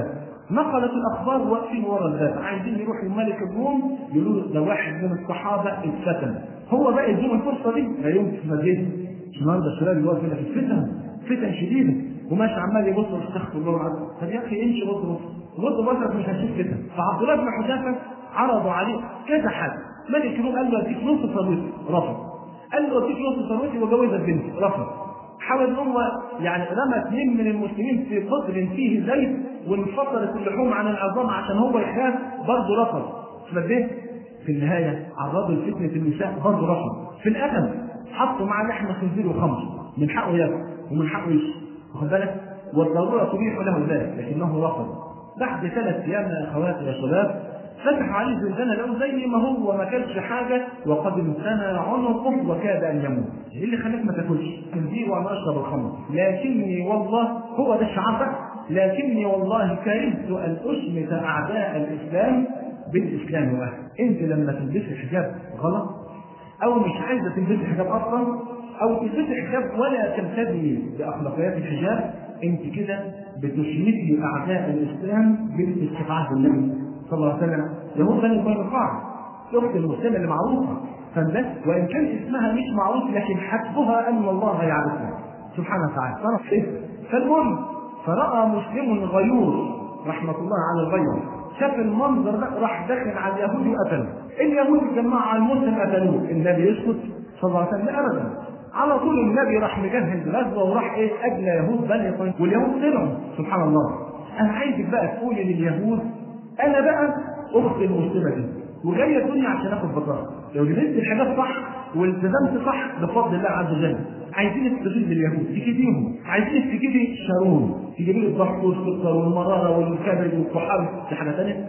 نقلت الاخبار واقفين ورا الباب عايزين يروحوا الملك الروم يقولوا له ده واحد من الصحابه اتفتن هو بقى يديهم الفرصه دي لا يمكن ما جيش النهارده الشباب اللي واقف هنا في الفتن فتن شديده وماشي عمال يبص استغفر الله العظيم طب يا اخي امشي بص بص بص بصرك مش هتشوف فتن فعبد الله بن حذافه عرضوا عليه كذا حد ملك الروم قال له اديك نص ثروتي رفض قال له اديك نص ثروتي واجوزك بنتي رفض حاول ان هو يعني رمى اثنين من المسلمين في قدر فيه زيت وانفصلت اللحوم عن العظام عشان هو يخاف برضه رفض فده في النهايه عرضوا لفتنه النساء برضه رفض في الاخر حطوا معاه لحم خنزير وخمر من حقه ياكل ومن حقه يشرب واخد بالك والضروره تبيح له ذلك لكنه رفض بعد ثلاث ايام يا اخواتي يا شباب فتح عليه زنزانه له زي ما هو ما كانش حاجه وقد امتنى عنقه وكاد ان يموت. ايه اللي خلاك ما تاكلش؟ خنزير وانا اشرب الخمر. لكني والله هو ده الشعار ده لكني والله كرهت ان اشمت اعداء الاسلام بالاسلام واهله. انت لما تلبسي حجاب غلط او مش عايزه تلبسي حجاب اصلا او تلبسي حجاب ولا تلتزمي باخلاقيات الحجاب انت كده بتشمتي اعداء الاسلام بالاستفعاف بالنبي صلى الله عليه وسلم يهود بني قينقاع الاخت المسلمه اللي معروفه فالناس وان كان اسمها مش معروف لكن حسبها ان الله يعرفها سبحانه وتعالى صرف ايه فالمهم فراى مسلم غيور رحمه الله على الغير شاف المنظر ده راح داخل على اليهود وقتله اليهود اتجمعوا على المسلم قتلوه النبي يسكت صلى الله عليه وسلم ابدا على طول النبي راح مجهز غزوه وراح ايه اجلى يهود بني قينقاع واليهود طلعوا سبحان الله انا عايزك بقى تقولي لليهود انا بقى اخت المسلمه دي وجايه الدنيا عشان اخد بطاقه لو لبست الحاجات صح والتزمت صح بفضل الله عز وجل عايزينك تجيب لليهود تجيبيهم عايزينك تجيبي شارون تجيبي لي الضغط والسكر والمراره والكبد والطحال دي حاجه ثانيه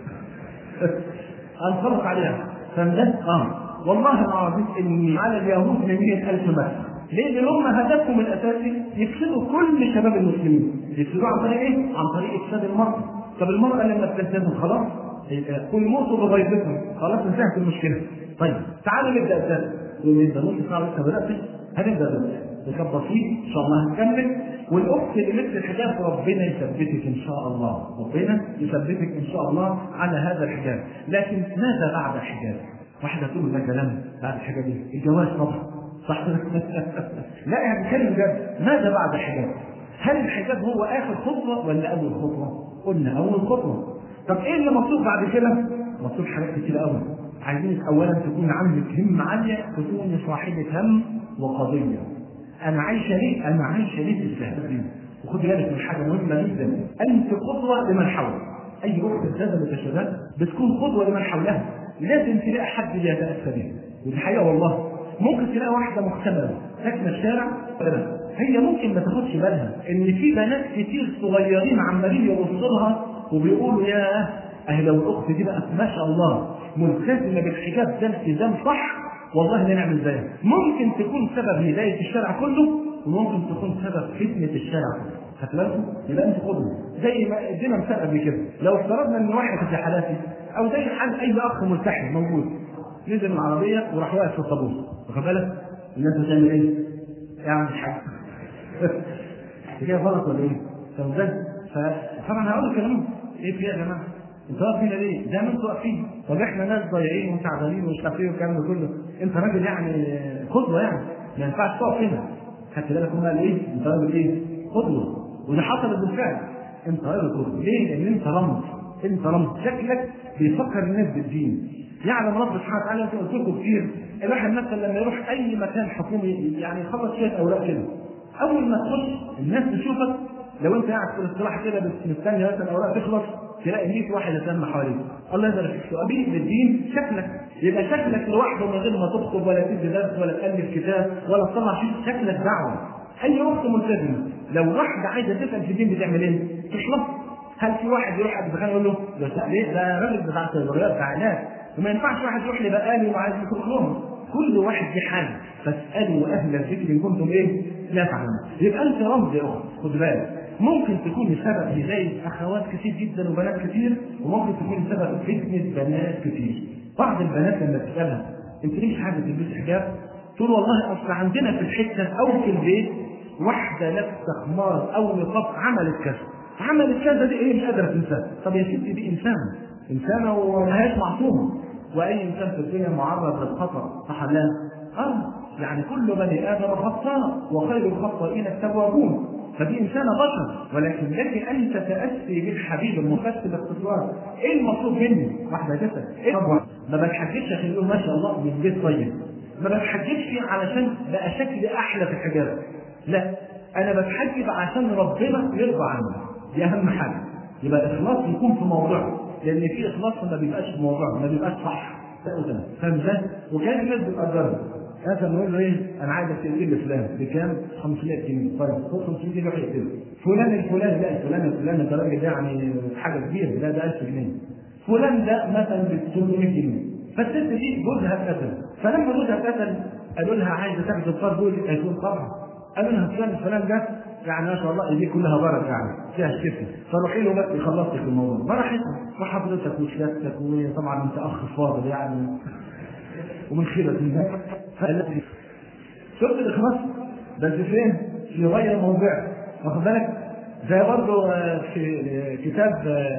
هنخلص عليها فده اه والله العظيم اني على اليهود من 100000 مثل ليه؟ لان هم هدفهم الاساسي يفسدوا كل شباب المسلمين يفسدوا عن طريق ايه؟ عن طريق افساد المرأة طب المرأة لما بتلتزم خلاص قل موتوا بغيظكم خلاص انتهت المشكلة طيب تعالوا نبدا الدرس نبدا نص ساعة لسه بدأت هنبدا درس كان بسيط ان شاء الله هنكمل والاخت اللي لبست الحجاب ربنا يثبتك ان شاء الله ربنا يثبتك ان شاء الله على هذا الحجاب لكن ماذا بعد الحجاب؟ واحدة تقول ده كلام بعد الحجاب ايه؟ الجواز طبعا صح لا يعني بتكلم بجد ماذا بعد الحجاب؟ هل الحجاب هو اخر خطوه ولا اول خطوه؟ قلنا اول خطوه طب ايه اللي مطلوب بعد كده؟ مطلوب حاجات كتير قوي عايزينك اولا تكون عندك همه عاليه تكوني صاحبه هم وقضيه انا عايشه ليه؟ انا عايشه ليه في السهل وخدي بالك من حاجه مهمه جدا انت قدوه لمن حولك اي اخت التزمت يا شباب بتكون قدوه لمن حولها لازم تلاقي حد يتاسى بيها ودي حقيقه والله ممكن تلاقي واحده مختبره ساكنه في شارع هي ممكن ما تاخدش بالها ان في بنات كتير صغيرين عمالين يبصوا لها وبيقولوا يا اهي لو الاخت دي بقت ما شاء الله ملتزمه بالحجاب ده التزام صح والله لا نعمل زيها ممكن تكون سبب هدايه الشارع كله وممكن تكون سبب فتنه الشارع كله هتلاقوا يبقى انت قدوه زي ما ادينا مثال قبل كده لو افترضنا ان واحد في حالاتي او زي حال اي اخ ملتحي موجود نزل من العربيه وراح واقف في الطابور واخد بالك الناس بتعمل ايه؟ اعمل حاجه كده غلط ولا ايه؟ طب ازاي؟ فطبعا هقول الكلام ايه في يا جماعه؟ انتوا واقفين ليه؟ ده ما انتوا واقفين طب احنا ناس ضايعين وتعبانين ومش عارف ايه والكلام ده كله انت راجل يعني قدوه يعني ما ينفعش تقف هنا خدت بالك هم قال ايه؟ انت راجل ايه؟ قدوه وده حصل بالفعل انت راجل قدوه ليه؟ لان انت رمز انت رمز شكلك بيفكر الناس بالدين يعلم رب سبحانه وتعالى انت قلت لكم كتير الواحد مثلا لما يروح اي مكان حكومي يعني يخلص شويه اوراق كده اول ما تخش الناس تشوفك لو انت قاعد في الاستراحه كده بس مستني مثلا الاوراق تخلص تلاقي 100 واحد يتلم حواليك الله يبارك فيك سؤالين للدين شكلك يبقى شكلك لوحده من غير ما تخطب ولا تدي درس ولا تالف كتاب ولا تطلع شيء شكلك دعوه اي اخت ملتزمه لو واحده عايزه تفهم في الدين بتعمل ايه؟ تشرب هل في واحد يروح عند الدكان يقول له ده ليه ده راجل بتاع الرياض بتاع علاج وما ينفعش واحد يروح لبقالي وعايز يكون لهم كل واحد في حاله فاسالوا اهل الذكر ان كنتم ايه؟ لا تعلمون يبقى انت رمز يا اخت خد بالك ممكن تكون سبب هدايه اخوات كتير جدا وبنات كتير وممكن تكون سبب فتنه بنات كتير بعض البنات لما تسالها انت ليه مش حابب تلبس حجاب؟ تقول والله اصل عندنا في الحته او في البيت واحده لابسه خمار او نقاب عملت كذا عملت كذا دي ايه مش قادره تنساها طب يا ستي دي انسانه انسانه وما هيش معصومه واي انسان في الدنيا معرض للخطا صح لا؟ اه يعني كل بني ادم خطاء وخير الخطائين التوابون فدي انسانه بشر ولكن لك ان تتاسي بالحبيب المفسر باختصار ايه المطلوب مني؟ واحده تسال ايه طبعا ما بتحججش عشان يقول ما شاء الله من بيت طيب ما بتحججش علشان بقى شكلي احلى في الحجاب لا انا بتحجب عشان ربنا يرضى عني دي اهم حاجه يبقى الاخلاص يكون في موضعه لان في اخلاص ما بيبقاش في موضعه ما بيبقاش صح فاهم ازاي؟ وكان الناس بتقدرني هذا بنقول له ايه؟ انا عايزك تقتل لي فلان بكام؟ 500 جنيه طيب خد 500 جنيه روح اقتله فلان الفلاني لا الفلان الفلاني ده راجل ده يعني حاجه كبيره لا ده 1000 جنيه فلان ده مثلا ب 800 جنيه فالست دي جوزها اتقتل فلما جوزها اتقتل قالوا لها عايزه تاخد القرض دول هيكون طبعا قالوا لها فلان الفلان ده يعني ما شاء الله ايديه كلها بركه يعني فيها الشفا فروحي له بس خلصتك الموضوع ما راحت وحضرتك وسيادتك وطبعا انت اخ فاضل يعني ومن خيرة الله فالذي شفت الاخلاص بس فين؟ في غير موضعه واخد بالك؟ زي برضه في كتاب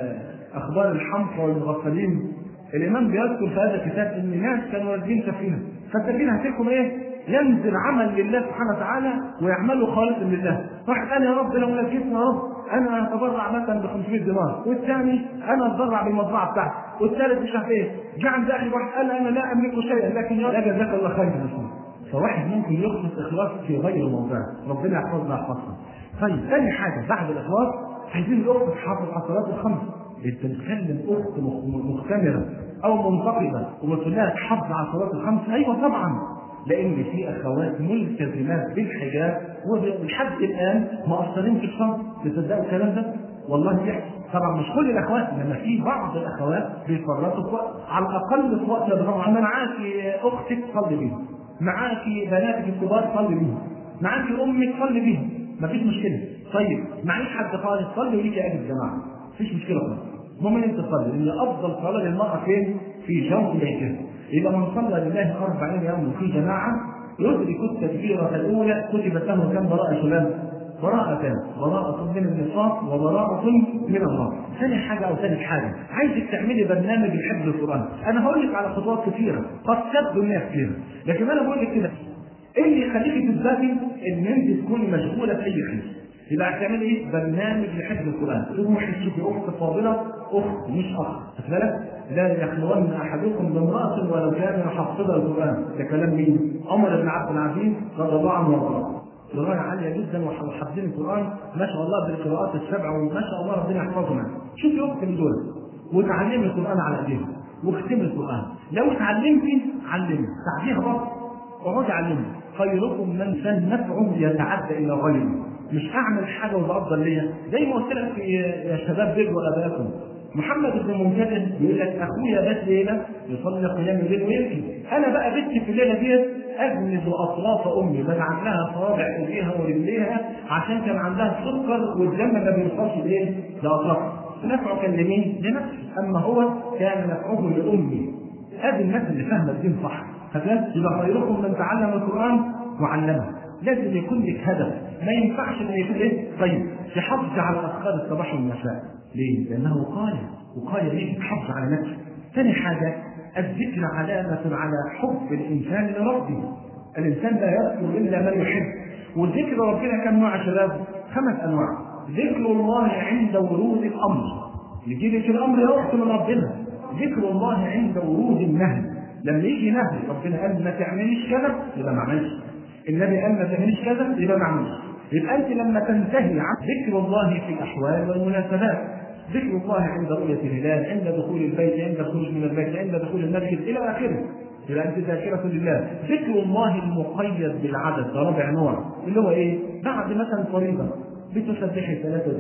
اخبار الحمقى والمغفلين الامام بيذكر في هذا الكتاب ان ناس كانوا راكبين سفينه فالسفينه هتلكم ايه؟ ينزل عمل لله سبحانه وتعالى ويعملوا خالصا لله واحد قال يا رب لو لقيتنا يا رب انا اتبرع مثلا ب 500 دينار والثاني انا اتبرع بالمزرعه بتاعتي والثالث مش عارف ايه جه عند اخي واحد قال انا لا املك شيئا لكن يا جزاك الله خير فواحد ممكن يخلص اخلاص في غير موضعه ربنا يحفظنا يحفظنا طيب ثاني حاجه بعد الاخلاص عايزين الاخت تحافظ على الصلاه الخمس انت بتكلم اخت مختمره او منتقبه وبتقول لها تحافظ على الصلاه الخمس ايوه طبعا لان في اخوات ملتزمات بالحجاب ولحد الان مقصرين في الصمت تصدقوا الكلام ده؟ والله بيحصل طبعا مش كل الاخوات انما في بعض الاخوات بيفرطوا في وقت على الاقل في وقت الرمضان انا معاكي اختك صلي بيها معاكي بناتك الكبار صلي بيها معاكي امك صلي بيها مفيش مشكله طيب معيش حد خالص صلي وليكي اجر جماعه مفيش مشكله خالص المهم ان انت تصلي لان افضل صلاه للمراه فين؟ في جوف بيتها إذا من صلى لله أربعين يوما في جماعة يدرك التكبيرة الأولى كتبت له كم براءة فلان؟ براءتان، براءة من النفاق وبراءة من الله. ثاني حاجة أو ثالث حاجة، عايزك تعملي برنامج لحفظ القرآن، أنا هقول لك على خطوات كثيرة، قد تبدو إنها كثيرة، لكن أنا بقول لك كده إيه اللي يخليكي تثبتي إن أنت تكوني مشغولة بأي حاجة. يبقى هتعملي ايه؟ برنامج لحفظ القران، تروحي تشوفي اخت فاضله اخت مش اخ، خد بالك؟ لا يخلون احدكم بامراه ولو كان يحفظها القران، ده كلام مين؟ عمر بن عبد العزيز رضي الله عنه وارضاه. قراءة عالية جدا وحافظين القرآن ما شاء الله بالقراءات السبع وما شاء الله ربنا يحفظنا. شوفي أخت من دول وتعلمي القرآن على إيديها واختمي القرآن. لو اتعلمتي علمي، ساعديها برضه. اقعدي علمي. خيركم من كان نفعه يتعدى إلى غيره. مش اعمل حاجه وبافضل ليا زي ما قلت لك يا شباب بروا اباكم محمد بن منكدر يقول لك اخويا بات ليله يصلي قيام الليل ويبكي انا بقى بنتي في الليله ديت اجلد اطراف امي بجعل لها صوابع ايديها ورجليها عشان كان عندها سكر والدم ما بيوصلش لايه؟ لاطرافها نفعه كان لمين؟ لنفسه اما هو كان نفعه لامي هذه الناس اللي فاهمه الدين صح فكان يبقى خيركم من تعلم القران وعلمه لازم يكون لك هدف ما ينفعش ان يكون ايه طيب تحافظ على اذكار الصباح والمساء ليه؟ لانه وقايه وقايه ليه تحافظ على نفسك ثاني حاجه الذكر علامه على حب الانسان لربه الانسان لا يذكر الا من يحب وذكر ربنا كم نوع يا شباب؟ خمس انواع ذكر الله عند ورود الامر يجي لك الامر يا من ربنا ذكر الله عند ورود النهي لما يجي نهي ربنا قال ما تعمليش كذا يبقى ما عملش النبي قال ما تعمليش كذا يبقى ما عملش يبقى انت لما تنتهي عن ذكر الله في الاحوال والمناسبات ذكر الله عند رؤية الهلال عند دخول البيت عند الخروج من البيت عند دخول المسجد إلى آخره يبقى أنت ذاكرة لله ذكر الله المقيد بالعدد ده رابع نوع اللي هو إيه؟ بعد مثلا فريضة بتسبحي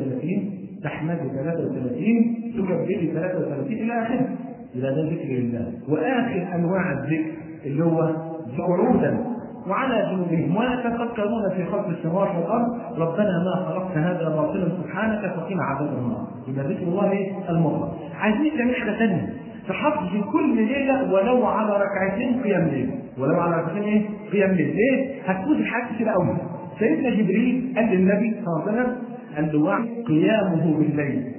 33 تحمدي 33 تكبري 33 إلى آخره يبقى ده ذكر لله وآخر أنواع الذكر اللي هو قعودا وعلى جنوبهم ويتفكرون في خلق السماوات والارض ربنا ما خلقت هذا باطلا سبحانك فقنا عذاب النار يبقى ذكر الله ايه؟ المطلق عايزين تعمل حاجه ثانيه تحافظ كل ليله ولو على ركعتين قيام ليل ولو على ركعتين ايه؟ قيام ليل ليه؟ هتفوز حاجات كتير قوي سيدنا جبريل قال للنبي صلى الله عليه وسلم الوعي قيامه بالليل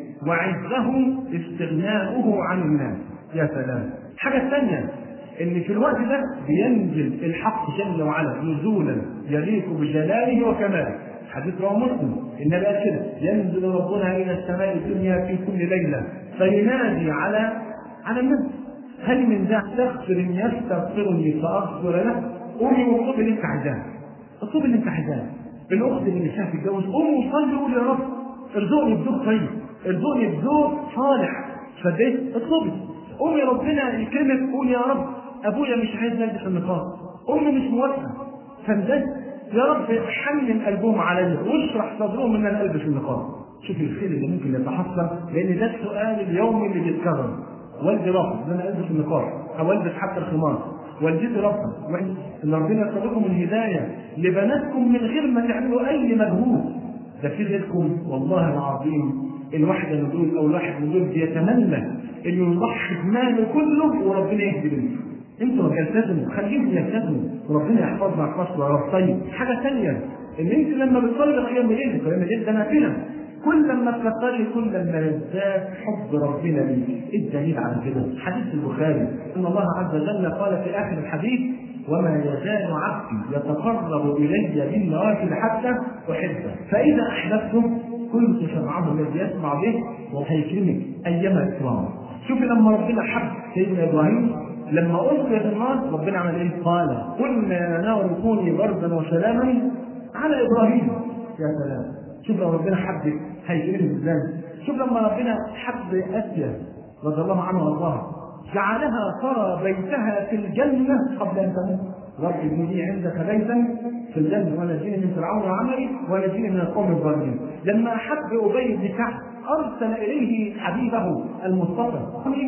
وعزه استغناؤه عن الناس يا سلام الحاجة الثانية ان في الوقت ده بينزل الحق جل وعلا نزولا يليق بجلاله وكماله حديث رواه مسلم النبي قال كده ينزل ربنا الى السماء الدنيا في كل ليله فينادي على على الناس هل من ذا تغفر يستغفرني فاغفر له قومي واطلب اللي انت عايزاه اطلب اللي انت عايزاه الاخت اللي مش تتجوز قومي وصلي وقولي يا رب ارزقني بزوج طيب ارزقني بزوج صالح فديت اطلبي قومي ربنا يكرمك قولي يا رب ابويا مش عايز يلبس النقاب امي مش موافقه فانزل يا رب حنن قلبهم عليا واشرح صدرهم ان انا البس النقاب شوف الخير اللي ممكن يتحصل لان ده السؤال اليومي اللي بيتكرر والدي رفض ان انا البس النقاب او البس حتى الخمار والدتي رفض ان ربنا يرزقكم الهدايه لبناتكم من غير ما تعملوا اي مجهود ده في غيركم والله العظيم الواحده من دول او الواحد من دول بيتمنى انه يضحي بماله كله وربنا يهدي بنته انتوا تلتزموا خليهم يلتزموا وربنا يحفظنا يحفظكم يا رب طيب حاجه ثانيه ان انت لما بتصلي قيام الليل قيام الليل ده نافله كل لما تكتري كل لما يزداد حب ربنا ليك ايه الدليل على كده؟ حديث البخاري ان الله عز وجل قال في اخر الحديث وما يزال عبدي يتقرب الي بالنوافل حتى احبه فاذا احببته كنت سمعه الذي يسمع به وهيكرمك ايما اكرام شوف لما ربنا حب سيدنا ابراهيم لما ألقي في النار ربنا عمل ايه؟ قال قلنا يا نار كوني بردا وسلاما على ابراهيم يا سلام شوف لو ربنا حبك هيكرمك ازاي؟ شوف لما ربنا حب اسيا رضي الله عنها وارضاها جعلها ترى بيتها في الجنه قبل ان تموت رب ابن لي عندك بيتا في الجنه ونجيني من فرعون وعملي ونجيني من القوم الظالمين لما احب ابي بن كعب ارسل اليه حبيبه المصطفى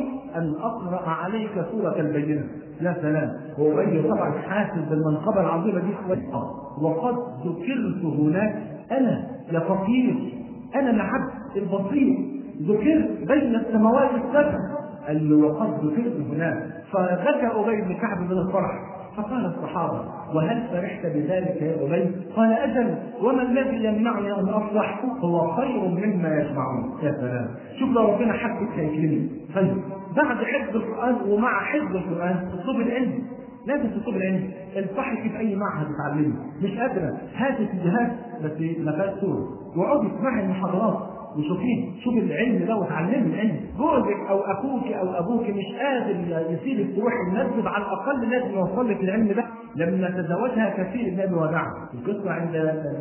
ان اقرا عليك سوره البينه يا سلام وابي طبعا حاسس بالمنقبه العظيمه دي وقد ذكرت هناك انا يا فقير انا العبد البسيط ذكرت بين السماوات السبع قال له وقد ذكرت هناك فبكى ابي بن كعب من الفرح فقال الصحابة وهل فرحت بذلك يا أبي؟ قال أجل وما الذي يمنعني أن أفرح هو خير مما يسمعون يا سلام شوف لو ربنا حبك هيكرمني طيب بعد حفظ القرآن ومع حفظ القرآن اطلب العلم لازم تطلب العلم التحقي في اي معهد تتعلمي مش قادره هاتي الجهاز بس ما فيهاش صوره واقعدي اسمعي المحاضرات وشوفيه شوف العلم ده وتعلمي العلم جوزك او اخوك او ابوك مش قادر يسيبك تروح المسجد على الاقل لازم يوصل لك العلم ده لما تزوجها كثير النبي ودعها القصه عند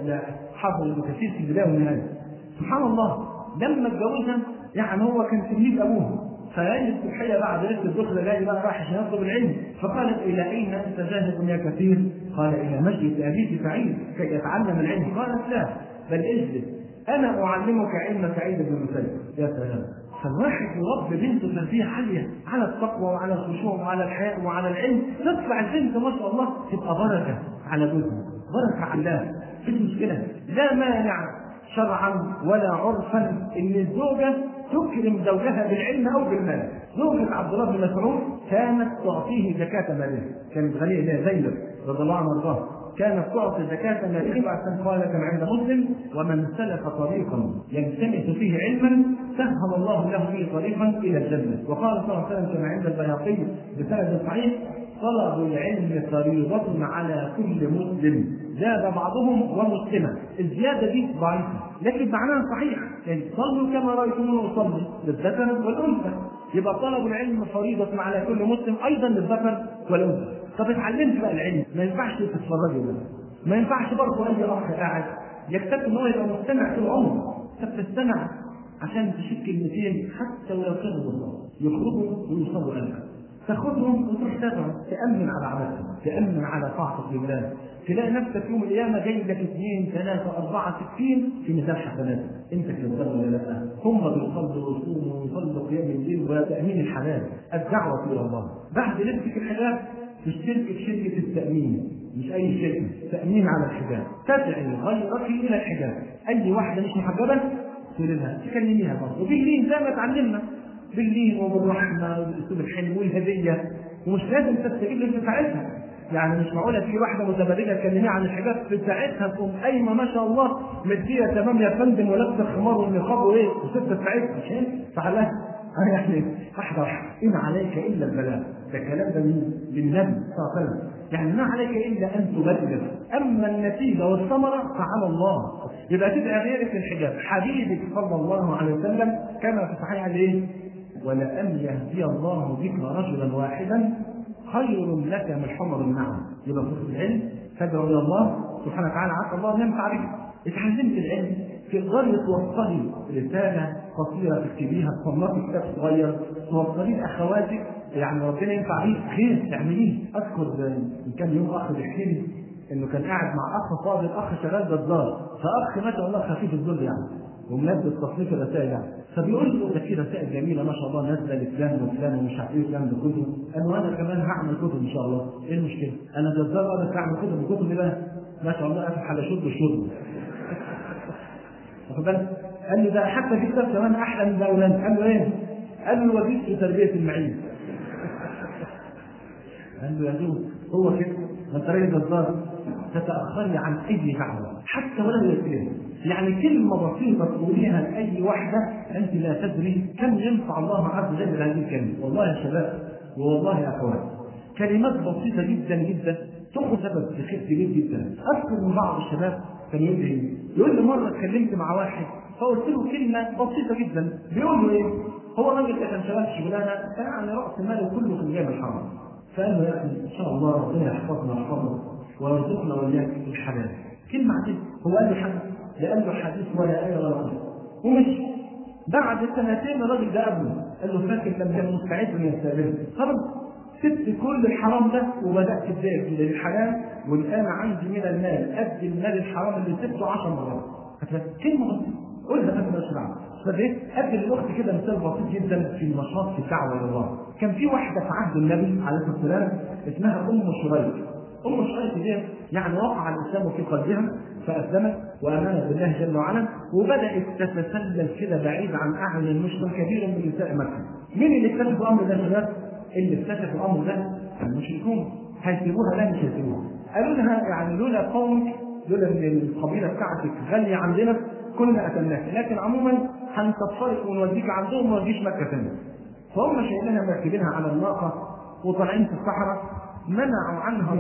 حافظ ابن كثير في البدايه والنهايه سبحان الله لما اتجوزها يعني هو كان تلميذ ابوه فقال الصبحيه بعد ليله الظهر جاي بقى رايح عشان يطلب العلم فقالت الى اين انت ذاهب يا كثير؟ قال الى مسجد ابيك سعيد كي يتعلم العلم قالت لا بل اجلس انا اعلمك علم سعيد بن المسيب يا سلام فالواحد يربي بنته تربيه عاليه على التقوى وعلى الخشوع وعلى الحياء وعلى العلم تطلع البنت ما شاء الله تبقى بركه على جوزها بركه على الله مفيش مشكله لا مانع شرعا ولا عرفا ان الزوجه تكرم زوجها بالعلم او بالمال. زوجة عبد الله بن مسعود كانت تعطيه زكاة مالها، كانت غنية بها زينب رضي الله عنها وارضاها. كانت تعطي زكاة مالها عشان قال كما عند مسلم ومن سلك طريقا يلتمس فيه علما سهل الله له به طريقا الى الجنة، وقال صلى الله عليه وسلم كما عند البياقي بسند صحيح طلب العلم فريضة على كل مسلم زاد بعضهم ومسلمة الزيادة دي ضعيفة لكن معناها صحيح يعني صلوا كما رأيتموه يصلي للذكر والأنثى يبقى طلب العلم فريضة على كل مسلم أيضا للذكر والأنثى طب اتعلمت بقى العلم ما ينفعش تتفرجوا بس ما ينفعش برضه أي أخ قاعد يكتفي إن هو يبقى مستمع طول عمره أنت بتستمع عشان تشوف كلمتين حتى ولو كانوا بالله يخرجوا ويوصلوا قلبك تاخذهم وتروح تدعو تامن على عملك تامن على طاعتك لله تلاقي نفسك يوم القيامه جاي لك اثنين ثلاثه اربعه ستين في ميزان حسنات انت كذاب ولا لا؟ هم بيصلوا ويصوموا ويصلوا قيام الليل وتامين الحلال الدعوه الى الله بعد لبسك الحجاب تشترك في شركه التامين مش اي شركه تامين على الحجاب تدعي غيرك الى الحجاب اي واحده مش محجبه تقول لها تكلميها برضه وبالليل زي ما اتعلمنا باللين وبالرحمه والاسلوب الحلو والهديه ومش لازم تستجيب للي ساعتها يعني مش معقوله في واحده متبرجه تكلميها عن الحجاب في ساعتها تقوم قايمه ما شاء الله مديه تمام يا فندم ولابسه الخمار والنقاب وايه وست ساعتها مش هينفع فعلها يعني واحده واحده ان عليك الا البلاغ ده الكلام ده من للنبي صلى الله عليه وسلم يعني ما عليك الا ان تبلغ اما النتيجه والثمره فعلى الله يبقى تبقى غيرك الحجاب حبيبك صلى الله عليه وسلم كما في صحيح الايه ولأن يهدي الله بك رجلا واحدا خير لك من حمر النعم يبقى في العلم تدعو الى الله سبحانه وتعالى عسى الله ان ينفع بك اتعلمت العلم تقدري توصلي رساله قصيره تكتبيها تصنفي كتاب صغير توصليه لاخواتك يعني ربنا ينفع بيك خير تعمليه اذكر من كام يوم اخ بيحكي لي انه كان قاعد مع اخ فاضل اخ شغال جزار فاخ ما شاء الله خفيف الظل يعني ومنزل تصنيف الرسائل يعني فبيقول له ده في رسائل جميله ما شاء الله نازله لفلان وفلان ومش عارف ايه فلان بكتب قال له انا كمان هعمل كتب ان شاء الله ايه المشكله؟ انا جزار انا هعمل كتب الكتب دي بقى ما شاء الله افتح على شرب الشرب واخد بالك؟ قال له ده حتى في كتاب كمان احلى من ده قال له ايه؟ قال له وظيفه في تربيه المعين قال له يا زوج هو كده ما انت راجل جزار تتأخري عن أي دعوة حتى ولو يسير يعني كلمة بسيطة تقوليها لأي واحدة أنت لا تدري كم ينفع الله عز وجل بهذه الكلمة والله يا شباب والله يا أخوات كلمات بسيطة جدا جدا تكون سبب في خير كبير جدا أذكر من بعض الشباب كان يقول لي يقول لي مرة اتكلمت مع واحد فقلت له كلمة بسيطة جدا بيقول له إيه؟ هو الراجل ده كان شغال شغلانة يعني رأس ماله كله في المجال الحرام فقال له يا أخي إن شاء الله ربنا يحفظنا ويحفظنا ويرزقنا واياك الحلال كلمة عجيبة هو قال له حديث لا قال له حديث ولا آية ولا قصة ومشي بعد سنتين الراجل ده قابله قال له فاكر لما كان مستعد انه يستقبله خلاص سبت كل الحرام ده وبدات ابدا للحلال والان عندي من المال قد المال الحرام اللي سبته 10 مرات كلمه بسيطه قولها بس مالهاش دعوه فبقيت ادي للاخت كده مثال بسيط جدا في النشاط في الدعوه الى الله كان في واحده في عهد النبي عليه الصلاه والسلام اسمها ام شريك ام شريك دي يعني وقع الاسلام في قلبها فاسلمت وامنت بالله جل وعلا وبدات تتسلل كده بعيد عن اعين مشكل كبير من نساء مكه مين اللي اكتشف الامر ده يا شباب؟ اللي اكتشف الامر ده المشركون هيسيبوها لا مش هيسيبوها قالوا لها يعني لولا قومك لولا ان القبيله بتاعتك غاليه عندنا كنا قتلناك لكن عموما هنكفرك ونوديك عندهم وما تجيش مكه ثاني فهم شايلينها مركبينها على الناقه وطالعين في الصحراء منعوا عنها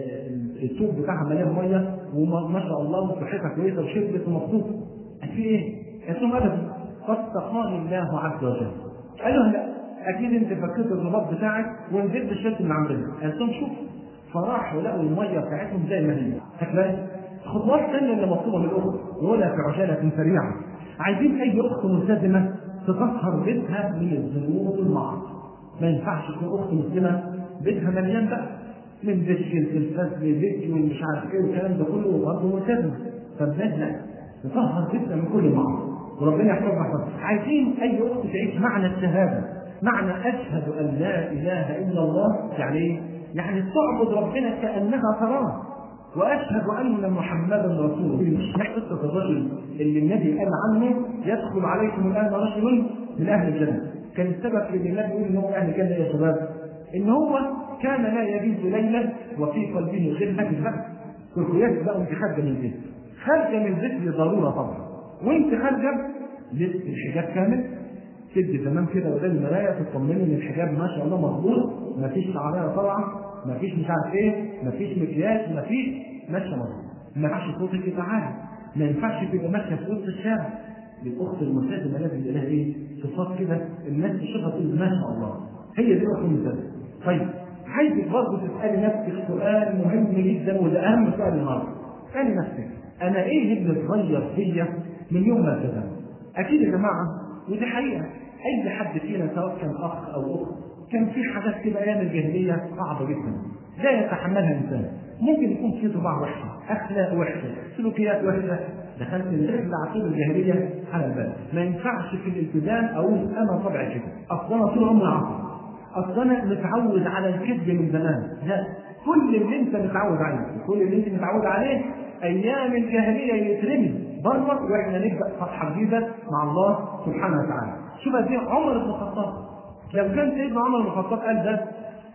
الثوب بتاعها مليان ميه وما شاء الله صحتها كويسه وشربت ومبسوطه في ايه؟ قالت لهم ابدا قد سقاني الله عز وجل قالوا لا اكيد انت فكيت الرباط بتاعك ونزلت الشرط اللي عندنا قالت لهم شوف فراحوا لقوا الميه بتاعتهم زي ما هي هتلاقي خطوات ثانيه اللي مطلوبه من الاخت ولا في عجاله سريعه عايزين اي اخت ملتزمه تطهر بيتها من الذنوب والمعاصي ما ينفعش تكون اخت مسلمه بيتها مليان بقى من دش التلفاز لفيديو ومش عارف ايه والكلام ده كله برضه ملتزمه فبدنا نطهر بيتنا من كل معاصي وربنا يحفظنا يحفظنا عايزين اي اخت تعيش معنى الشهاده معنى اشهد ان لا اله الا الله يعني ايه؟ يعني تعبد ربنا كانها تراه واشهد ان محمدا رسول الله مش قصه الرجل اللي النبي قال عنه يدخل عليكم الان رجل من اهل الجنه كان السبب في ان النبي يقول ان هو اهل الجنه يا شباب ان هو كان لا يبيت ليلا وفي قلبه غير هذه البحث كنت بقى وانت خارجه من البيت خارجه من البيت لضروره طبعا وانت خارجه لبس الحجاب كامل تدي تمام كده قدام المرايه تطمني ان الحجاب ما شاء الله مظبوط مفيش شعريه طالعه مفيش مش عارف ايه مفيش مكياج مفيش ماشيه مظبوط ما ينفعش صوتك يبقى عالي ما ينفعش تبقى ماشيه في وسط الشارع الاخت الملتزمه لازم يبقى لها ايه صفات كده الناس تشوفها تقول ما شاء الله هي دي الاخت الملتزمه طيب عايزك برضه تسالي نفسك سؤال مهم جدا وده اهم سؤال النهارده اسالي نفسك انا ايه اللي اتغير فيا من يوم ما التزمت اكيد يا جماعه ودي حقيقه اي حد فينا سواء كان اخ او اخت كان في حاجات كده ايام الجاهليه صعبه جدا لا يتحملها الانسان ممكن يكون في طباع وحشه اخلاق وحشه سلوكيات وحشه دخلت الرحله عقيده الجاهليه على البال ما ينفعش في الالتزام اقول انا طبعي كده اصل انا طول عمري عصبي اصل انا متعود على الكذب من زمان لا كل اللي انت متعود عليه كل اللي انت متعود عليه ايام الجاهليه يترمي بره واحنا نبدا صفحه جديده مع الله سبحانه وتعالى شوف دي عمر بن الخطاب لو كان سيدنا عمر بن الخطاب قال ده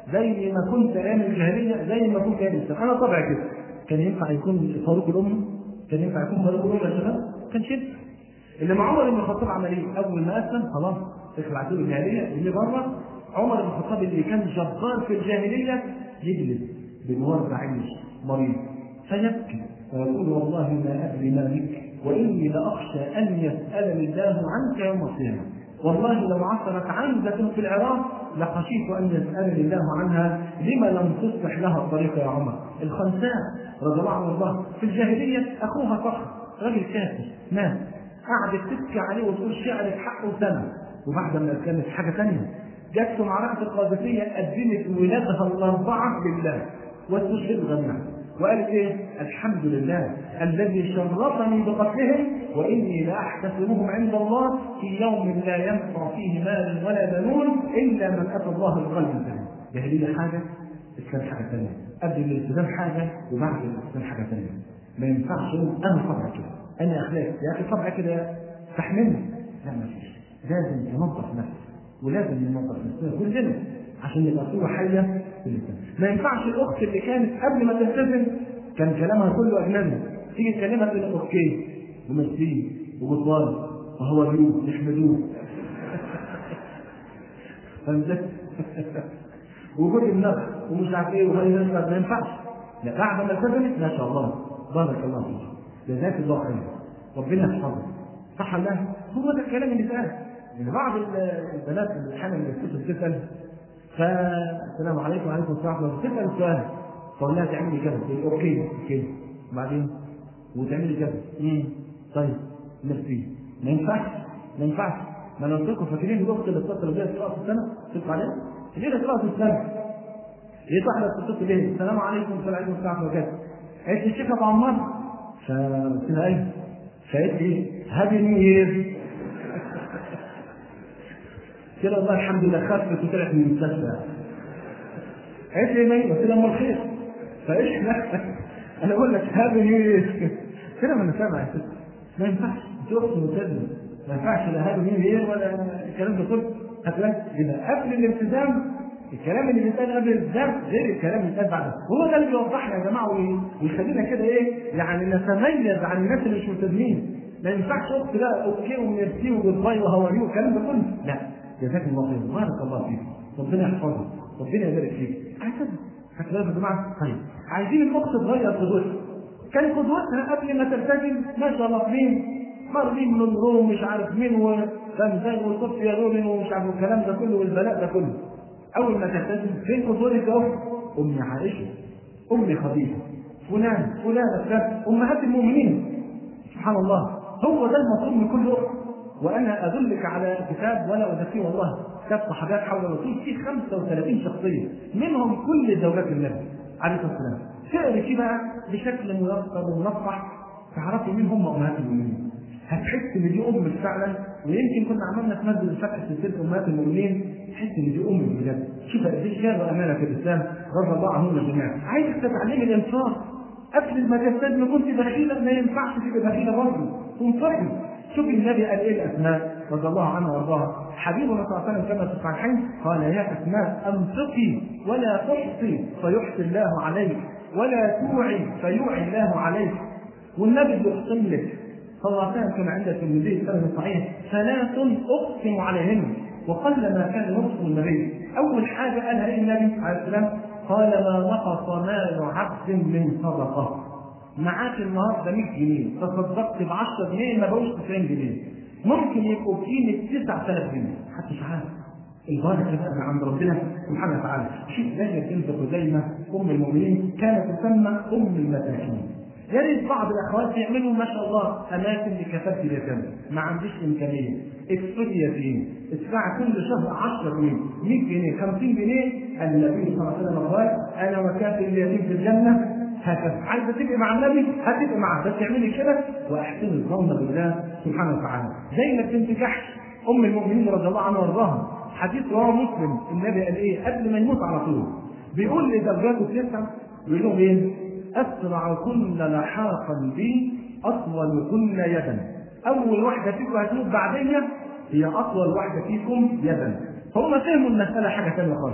زي ما كنت ايام الجاهليه زي ما كنت ايام الاسلام انا طبعا كده كان ينفع يكون فاروق الامه كان ينفع يكون فاروق الامه يا شباب كان شرك اللي مع عمر بن الخطاب عمل ايه؟ اول ما اسلم خلاص اخلع عدو الجاهليه اللي بره عمر بن الخطاب اللي كان جبار في الجاهليه يجلس بموضع عيش مريض فيبكي ويقول والله ما ادري ما بك واني لاخشى ان يسالني الله عنك يوم القيامه والله لو عثرت عنزة في العراق لخشيت أن يسألني الله عنها لما لم تصلح لها الطريق يا عمر الخنساء رضي الله عنه الله في الجاهلية أخوها فخر راجل كافر مات قعدت تبكي عليه وتقول شعر حقه سنة وبعد ما كانت حاجة ثانية جت في معركة القادسية قدمت ولادها الأربعة لله واستشهد غنى وقالت ايه؟ الحمد لله الذي شرفني بقتلهم واني لاحتسبهم عند الله في يوم لا ينفع فيه مال ولا بنون الا من اتى الله بقلب سليم. جاهليه حاجه الاسلام حاجه ثانيه. قبل الالتزام حاجه وبعد الالتزام حاجه ثانيه. ما ينفعش اقول انا طبعا كده، انا اخلاق، يا اخي طبعا كده استحملني. لا ما فيش. لازم تنظف نفسك ولازم ننظف نفسنا كلنا عشان نبقى صورة حية في الإسلام. ما ينفعش الأخت اللي كانت قبل ما تلتزم كان كلامها كله أجنبي. تيجي تكلمها تقول لك أوكي ومسكين وبطال وهو يو يحمدوه. فهمت؟ وجود النفس ومش عارف ايه وغير ما ينفعش. لا بعد ما التزمت ما شاء الله بارك الله فيك. جزاك الله خير. ربنا يحفظك. صح ولا لا؟ هو ده الكلام اللي اتقال. يعني بعض البنات اللي احيانا بتتصل تسال فالسلام عليكم وعليكم السلام ورحمه الله تسال سؤال تقول لها تعملي كذا تقول اوكي اوكي وبعدين وتعملي كذا امم طيب نفسي ما ينفعش ما ينفعش ما انا قلت لكم فاكرين الاخت اللي اتصل بيها في راس السنه تدخل عليها ليه في راس السنه لقيت واحده بتتصل بيها السلام عليكم وعليكم السلام وكذا قالت لي الشيخ ابو عمار فقلت لها ايه فقالت لي هابي نيو يير كده والله الحمد لله خفت وطلعت من المستشفى قالت لي ميت قلت لها امال خير فايش انا بقول لك هابي نيو يير كده ما انا سامع يا ست ما ينفعش انت اخت ملتزمه ما ينفعش لا هابي نيو يير ولا الكلام ده كله هتلاقي يبقى قبل الالتزام الكلام اللي بيتقال قبل الالتزام غير الكلام اللي بيتقال بعده هو ده اللي بيوضحنا يا جماعه ويخلينا كده ايه يعني نتميز عن الناس اللي مش ملتزمين ما ينفعش اخت لا اوكي وميرسي وجود وهاوريو والكلام ده كله لا جزاك الله خير بارك الله فيك ربنا يحفظك ربنا يبارك فيك هكذا هكذا يا جماعه طيب عايزين الاخت تغير قدوتها كان قدوتها قبل ما تلتزم ما شاء الله مين مارلين من روم مش عارف مين وفاهم ازاي والصوفيا رولين ومش عارف الكلام ده كله والبلاء ده كله اول ما تلتزم فين قدوتك اهو امي عائشه امي خديجه فلان فلانه فلان امهات المؤمنين سبحان الله هو ده المطلوب من كل اخت وانا ادلك على كتاب ولا اذكيه والله كتاب صحابات حول الرسول فيه 35 شخصيه منهم كل زوجات النبي عليه الصلاه والسلام تقري فيه بقى بشكل ميسر ومنصح تعرفي مين هم امهات المؤمنين هتحس ان دي امك فعلا ويمكن كنا عملنا في مسجد الفتح سلسله امهات المؤمنين تحس ان دي امك بجد شوف قد ايه خير وامانه في الاسلام رضي الله عنهم جميعا عايزك تتعلمي الانفاق قبل ما تلتزمي كنت بخيله ما ينفعش تبقى بخيله برضه تنفقي شوف النبي قال ايه الاسماء رضي الله عنها وارضاها حبيبنا صلى الله عليه وسلم كما في الصحيحين قال يا اسماء انفقي ولا تحصي فيحصي الله عليك ولا توعي فيوعي الله عليك والنبي بيقسم لك صلى الله عليه وسلم كما عند الترمذي سنه صحيح ثلاث اقسم عليهن وقل ما كان يقسم النبي اول حاجه قالها ايه النبي عليه السلام قال ما نقص مال عبد من صدقه معاك النهارده 100 جنيه تصدقت ب 10 جنيه ما بقوش 90 جنيه ممكن يبقوا قيمه 9000 جنيه محدش عارف البركه بقى من عند ربنا سبحانه وتعالى شوف زي بنت خزيمه ام المؤمنين كانت تسمى ام المساكين يا ريت بعض الاخوات يعملوا ما شاء الله اماكن لكفاف اليتامى ما عنديش امكانيه اكسب يتيم ادفع كل شهر 10 جنيه 100 جنيه 50 جنيه النبي صلى الله عليه وسلم قال انا وكافل اليتيم في الجنه هكذا عايزه تبقي مع النبي هتبقي معاه بس اعملي كده واحسن الظن بالله سبحانه وتعالى زي ما بنت جحش ام المؤمنين رضي الله عنها وارضاها حديث رواه مسلم النبي قال ايه قبل ما يموت على طول بيقول لزوجاته التسعه بيقول لهم ايه اسرع كن لحاقا بي اطول كن يدا اول واحده فيكم هتموت بعديا هي اطول واحده فيكم يدا هم فهموا المساله حاجه ثانيه خالص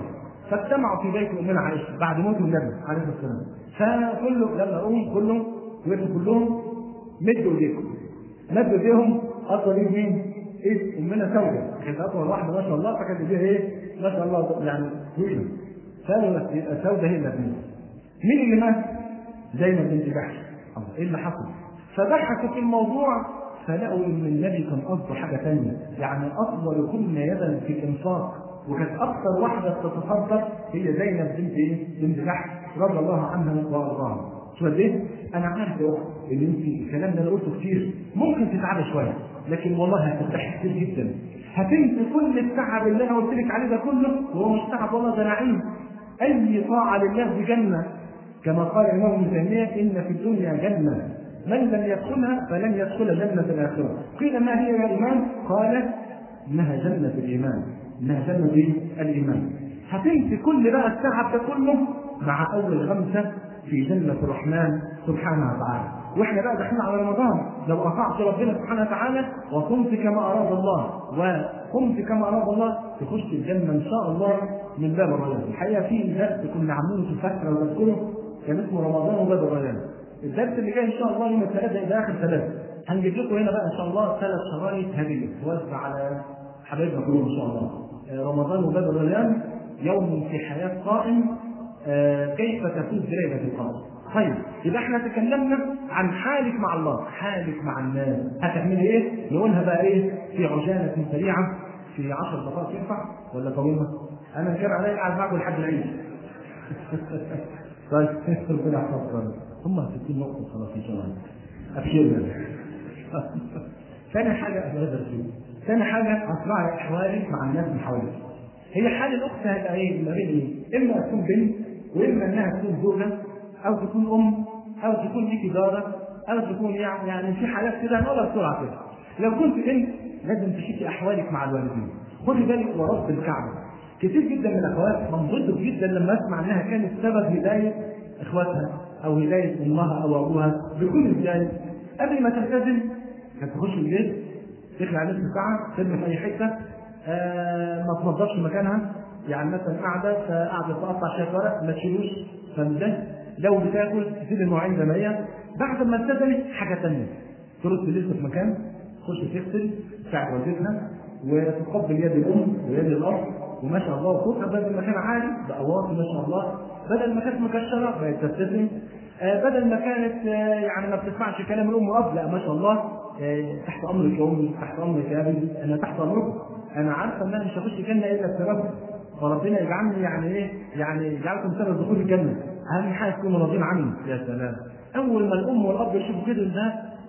فاجتمعوا في بيت امنا عائشه بعد موت النبي عليه الصلاه والسلام فكله يلا قوم كلهم وقفوا كلهم مدوا ايديكم مدوا ايديهم اطول ايد مين؟ ايد امنا سوده كانت اطول واحده ما شاء الله فكانت ايديها ايه؟ ما شاء الله يعني طويله قالوا سوده هي اللي هتموت مين اللي مات؟ زينب بنت جحش الله ايه اللي حصل؟ فبحثوا في الموضوع فلقوا ان النبي كان قصده حاجه ثانيه يعني اطول كل يدا في الانفاق وكانت اكثر واحده تتصدق هي زينب بنت ايه؟ بنت جحش رضي الله عنها وارضاها شو قد ايه؟ انا عارف يا اخت ان انت الكلام ده انا قلته كتير ممكن تتعبي شويه لكن والله هترتاحي كتير جدا هتنسي كل التعب اللي انا قلت لك عليه ده كله وهو مش تعب والله ده نعيم اي طاعه لله بجنه كما قال الامام ابن تيميه ان في الدنيا جنه من لم يدخلها فلن يدخل جنه الاخره قيل ما هي يا امام قال انها جنه الايمان انها جنه الايمان هتنسي كل بقى التعب ده كله مع اول خمسه في جنة الرحمن سبحانه وتعالى واحنا بقى داخلين على رمضان لو اطعت ربنا سبحانه وتعالى وقمت كما اراد الله وقمت كما اراد الله تخش الجنه ان شاء الله من باب الريان الحقيقه في درس كنا عاملينه في الفتره لو تذكره كان اسمه رمضان وباب الريان الدرس اللي جاي ان شاء الله يوم الثلاثاء الى اخر ثلاثه هنجيب لكم هنا بقى ان شاء الله ثلاث شرايط هديه توزع على حبايبنا كلهم ان شاء الله رمضان وباب الريان يوم في حياه قائم آه كيف تفوز بليلة القدر طيب يبقى احنا تكلمنا عن حالك مع الله حالك مع الناس هتعملي ايه نقولها بقى ايه في عجالة سريعة في 10 دقائق ينفع ولا طويلة انا كان علي قاعد معكم لحد العيد طيب ربنا يحفظكم هم 60 نقطة خلاص ان شاء الله ابشرنا ثاني حاجة هذا ثاني حاجة اصنعي احوالك مع الناس من حواليك هي حال الاخت هيبقى ايه؟ ما بين ايه؟ اما تكون بنت واما انها تكون زوجه او تكون ام او تكون ليكي جاره او تكون يعني يعني في حالات كده نقولها بسرعه كده. لو كنت بنت لازم تشوفي احوالك مع الوالدين. خدي بالك ورب الكعبه. كتير جدا من الاخوات منبسط جدا لما اسمع انها كانت سبب هدايه اخواتها او هدايه امها او ابوها بكل ازاي؟ قبل ما تلتزم كانت تخش البيت تخلع نصف ساعه ترمي في اي حته آه ما تنظفش مكانها يعني مثلا قاعده فقاعده تقطع شويه ورق ما تشيلوش فده لو بتاكل تسيب المواعين زي ما هي بعد ما التزمت حاجه ثانيه ترد لسه في مكان تخش تغسل تساعد والدتها وتقبل يد الام ويد الاب وما شاء الله وتوصل بدل ما كان عالي بقى واطي ما شاء الله بدل ما كانت مكشره بقت تبتسم آه بدل ما كانت آه يعني ما بتسمعش كلام الام والاب لا ما شاء الله آه تحت امرك يا امي تحت امرك يا ابي انا تحت امرك انا عارفه ان انا مش هخش الجنه الا بسببه فربنا يجعلني يعني ايه يعني يجعلكم سبب دخول الجنه اهم حاجه تكونوا راضيين عني يا سلام اول ما الام والاب يشوفوا كده ده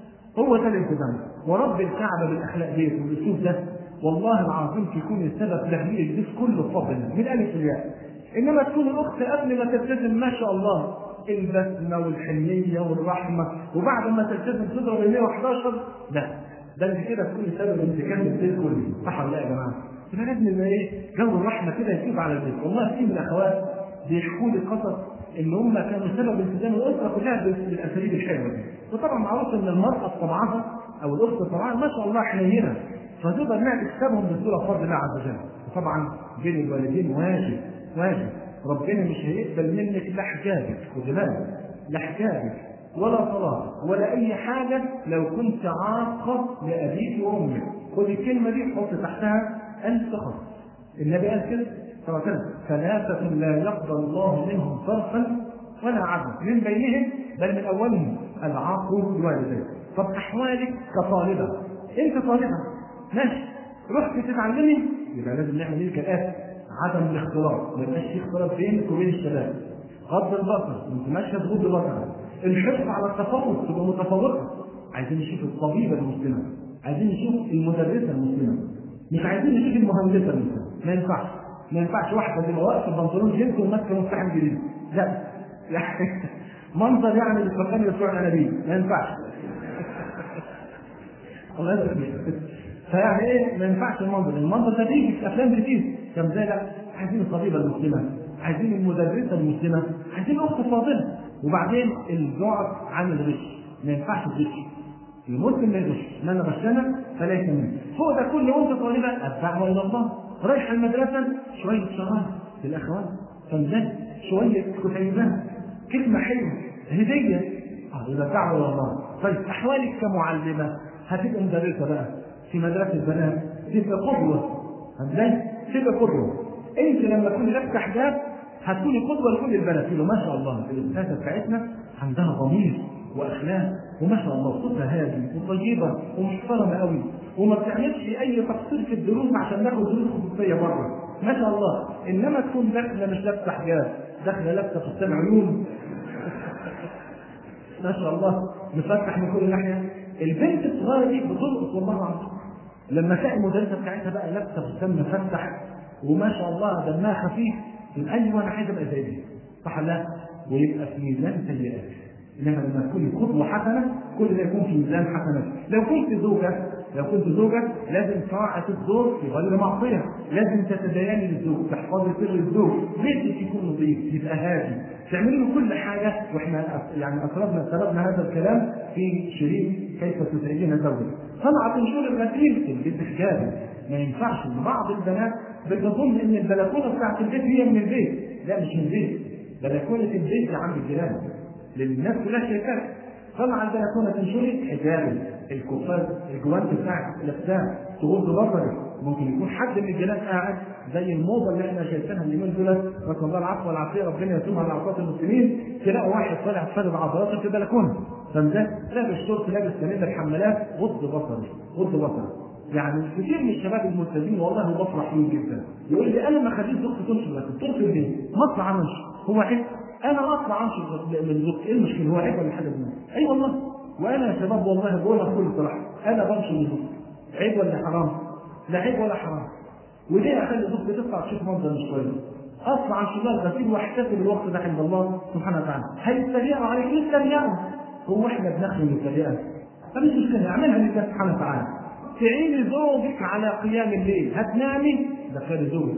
هو ده الالتزام ورب الكعبه بالاخلاق ديت والاسلوب ده والله العظيم يكون السبب تغيير الجيش كله بفضل الله من الالف للياء انما تكون الاخت قبل ما تلتزم ما شاء الله البسمه والحنيه والرحمه وبعد ما تلتزم تضرب ال 111 لا ده انت كده تكون سبب انتكاس البيت كله صح ولا لا يا جماعه؟ يبقى لازم يبقى ايه جو الرحمه كده يسيب على البيت والله في من الاخوات بيحكوا لي قصص ان هم كانوا سبب التزام الاسره كلها بالاساليب الحلوه دي وطبعا معروف ان المراه طبعها او الاخت طبعها ما شاء الله حنينه فتقدر انها تكسبهم بسهوله بفضل الله عز وجل وطبعا بين الوالدين واجب واجب ربنا مش هيقبل منك لا حجابك خد بالك لا حجابك ولا صلاة ولا أي حاجة لو كنت عاقة لأبيك وأمك خد الكلمة دي حط تحتها أنت خط النبي قال كده صلى الله عليه وسلم ثلاثة لا يقبل الله منهم صرفا ولا عدلا من بينهم بل من أولهم العاق الوالدين طب أحوالك كطالبة أنت طالبة ماشي رحت تتعلمي يبقى لازم نعمل ايه كالآتي عدم الاختلاط ما يبقاش في اختلاط بينك وبين الشباب غض البصر انت ماشيه بغض البصر الحرص على التفوق تبقى متفوقه عايزين نشوف الطبيبه المسلمه عايزين نشوف المدرسه المسلمه مش عايزين نشوف المهندسه المسلمه ما ينفعش ما ينفعش واحده تبقى واقفه بنطلون جينز وماسكه مفتاح جديد لا يعني منظر يعني الفقان بتوع الانابيب ما ينفعش الله يسلمك فيعني ايه ما ينفعش المنظر المنظر ده بيجي في افلام كتير كم زي لا عايزين الطبيبه المسلمه عايزين المدرسه المسلمه عايزين اخت فاضله وبعدين البعد عن الغش ما ينفعش الغش المسلم ما يغش من غشنا فليس منه فوق ده كله وانت طالبه الدعوه الى الله رايحه المدرسه شويه شرائط للاخوان فنزل شويه كتيبات كلمه حلوه هديه اه يبقى دعوه الى الله طيب احوالك كمعلمه هتبقى مدرسه بقى في مدرسه البنات تبقى قدوه ازاي؟ تبقى قدوه انت لما تكوني لابسه حجاب هتكوني قدوه لكل البنات يقولوا ما شاء الله الاستاذه بتاعتنا عندها ضمير واخلاق وما شاء الله صوتها هادي وطيبه ومحترمه قوي وما بتعملش اي تقصير في الدروس عشان ناخد دروس خصوصيه بره ما شاء الله انما تكون داخله مش لابسه حجاب داخله لابسه فستان عيون ما شاء الله مفتح من كل ناحيه البنت الصغيره دي بتلقط والله العظيم لما تلاقي المدرسه بتاعتها بقى لابسه فستان مفتح وما شاء الله دمها خفيف يبقى ايوه انا عايز ابقى زي دي صح لا ويبقى في ميزان سيئات انما لما تكوني قدوه حسنه كل ده يكون في ميزان حسنات لو كنت زوجه لو كنت زوجة لازم طاعة الزوج في غير معصية، لازم تتديني للزوج، تحفظي سر الزوج، بيتك يكون نظيف، يبقى هادي، تعملي له كل حاجة واحنا يعني أسردنا سردنا هذا الكلام في شريط كيف تسعدين زوجك. طلعت تنشر الغسيل في البيت حجابي، ما ينفعش ان بعض البنات بتظن ان البلكونه بتاعت البيت هي من البيت، لا مش من البيت، بلكونه البيت يا عم الجيران، للناس كلها شايفاها. طلع البلكونه تنشري حجابي، الكفار الجوانت بتاعك لابساه تغض بصرك ممكن يكون حد من الجيران قاعد زي الموضه اللي احنا شايفينها اليومين دول نسال الله العفو والعافيه ربنا يتوب على عصاه المسلمين تلاقوا واحد طالع فارد عضلاته في البلكونه فده لابس شورت لابس سنيده الحمالات غض بصري غض بصري يعني كثير من الشباب الملتزمين والله بفرح فيهم جدا يقول لي انا ما خليت زوجتي تنشر لكن تنشر ليه؟ ما اطلع انشر هو عيب انا اطلع انشر من زوجتي ايه المشكله هو عيب ولا حاجه منه؟ اي أيوة والله وانا يا شباب والله بقولها بكل صراحه انا بمشي من زوجتي عيب ولا حرام؟ لا عيب ولا حرام وليه اخلي زوجتي تطلع تشوف منظر مش كويس؟ اطلع عن شغال غسيل واحتسب الوقت ده عند الله سبحانه وتعالى هيتريقوا عليك ليه يتريقوا؟ هو احنا بنخلي من التريقه؟ فمش مشكله اعملها لله سبحانه وتعالى تعيني زوجك على قيام الليل هتنامي دخلي زوجك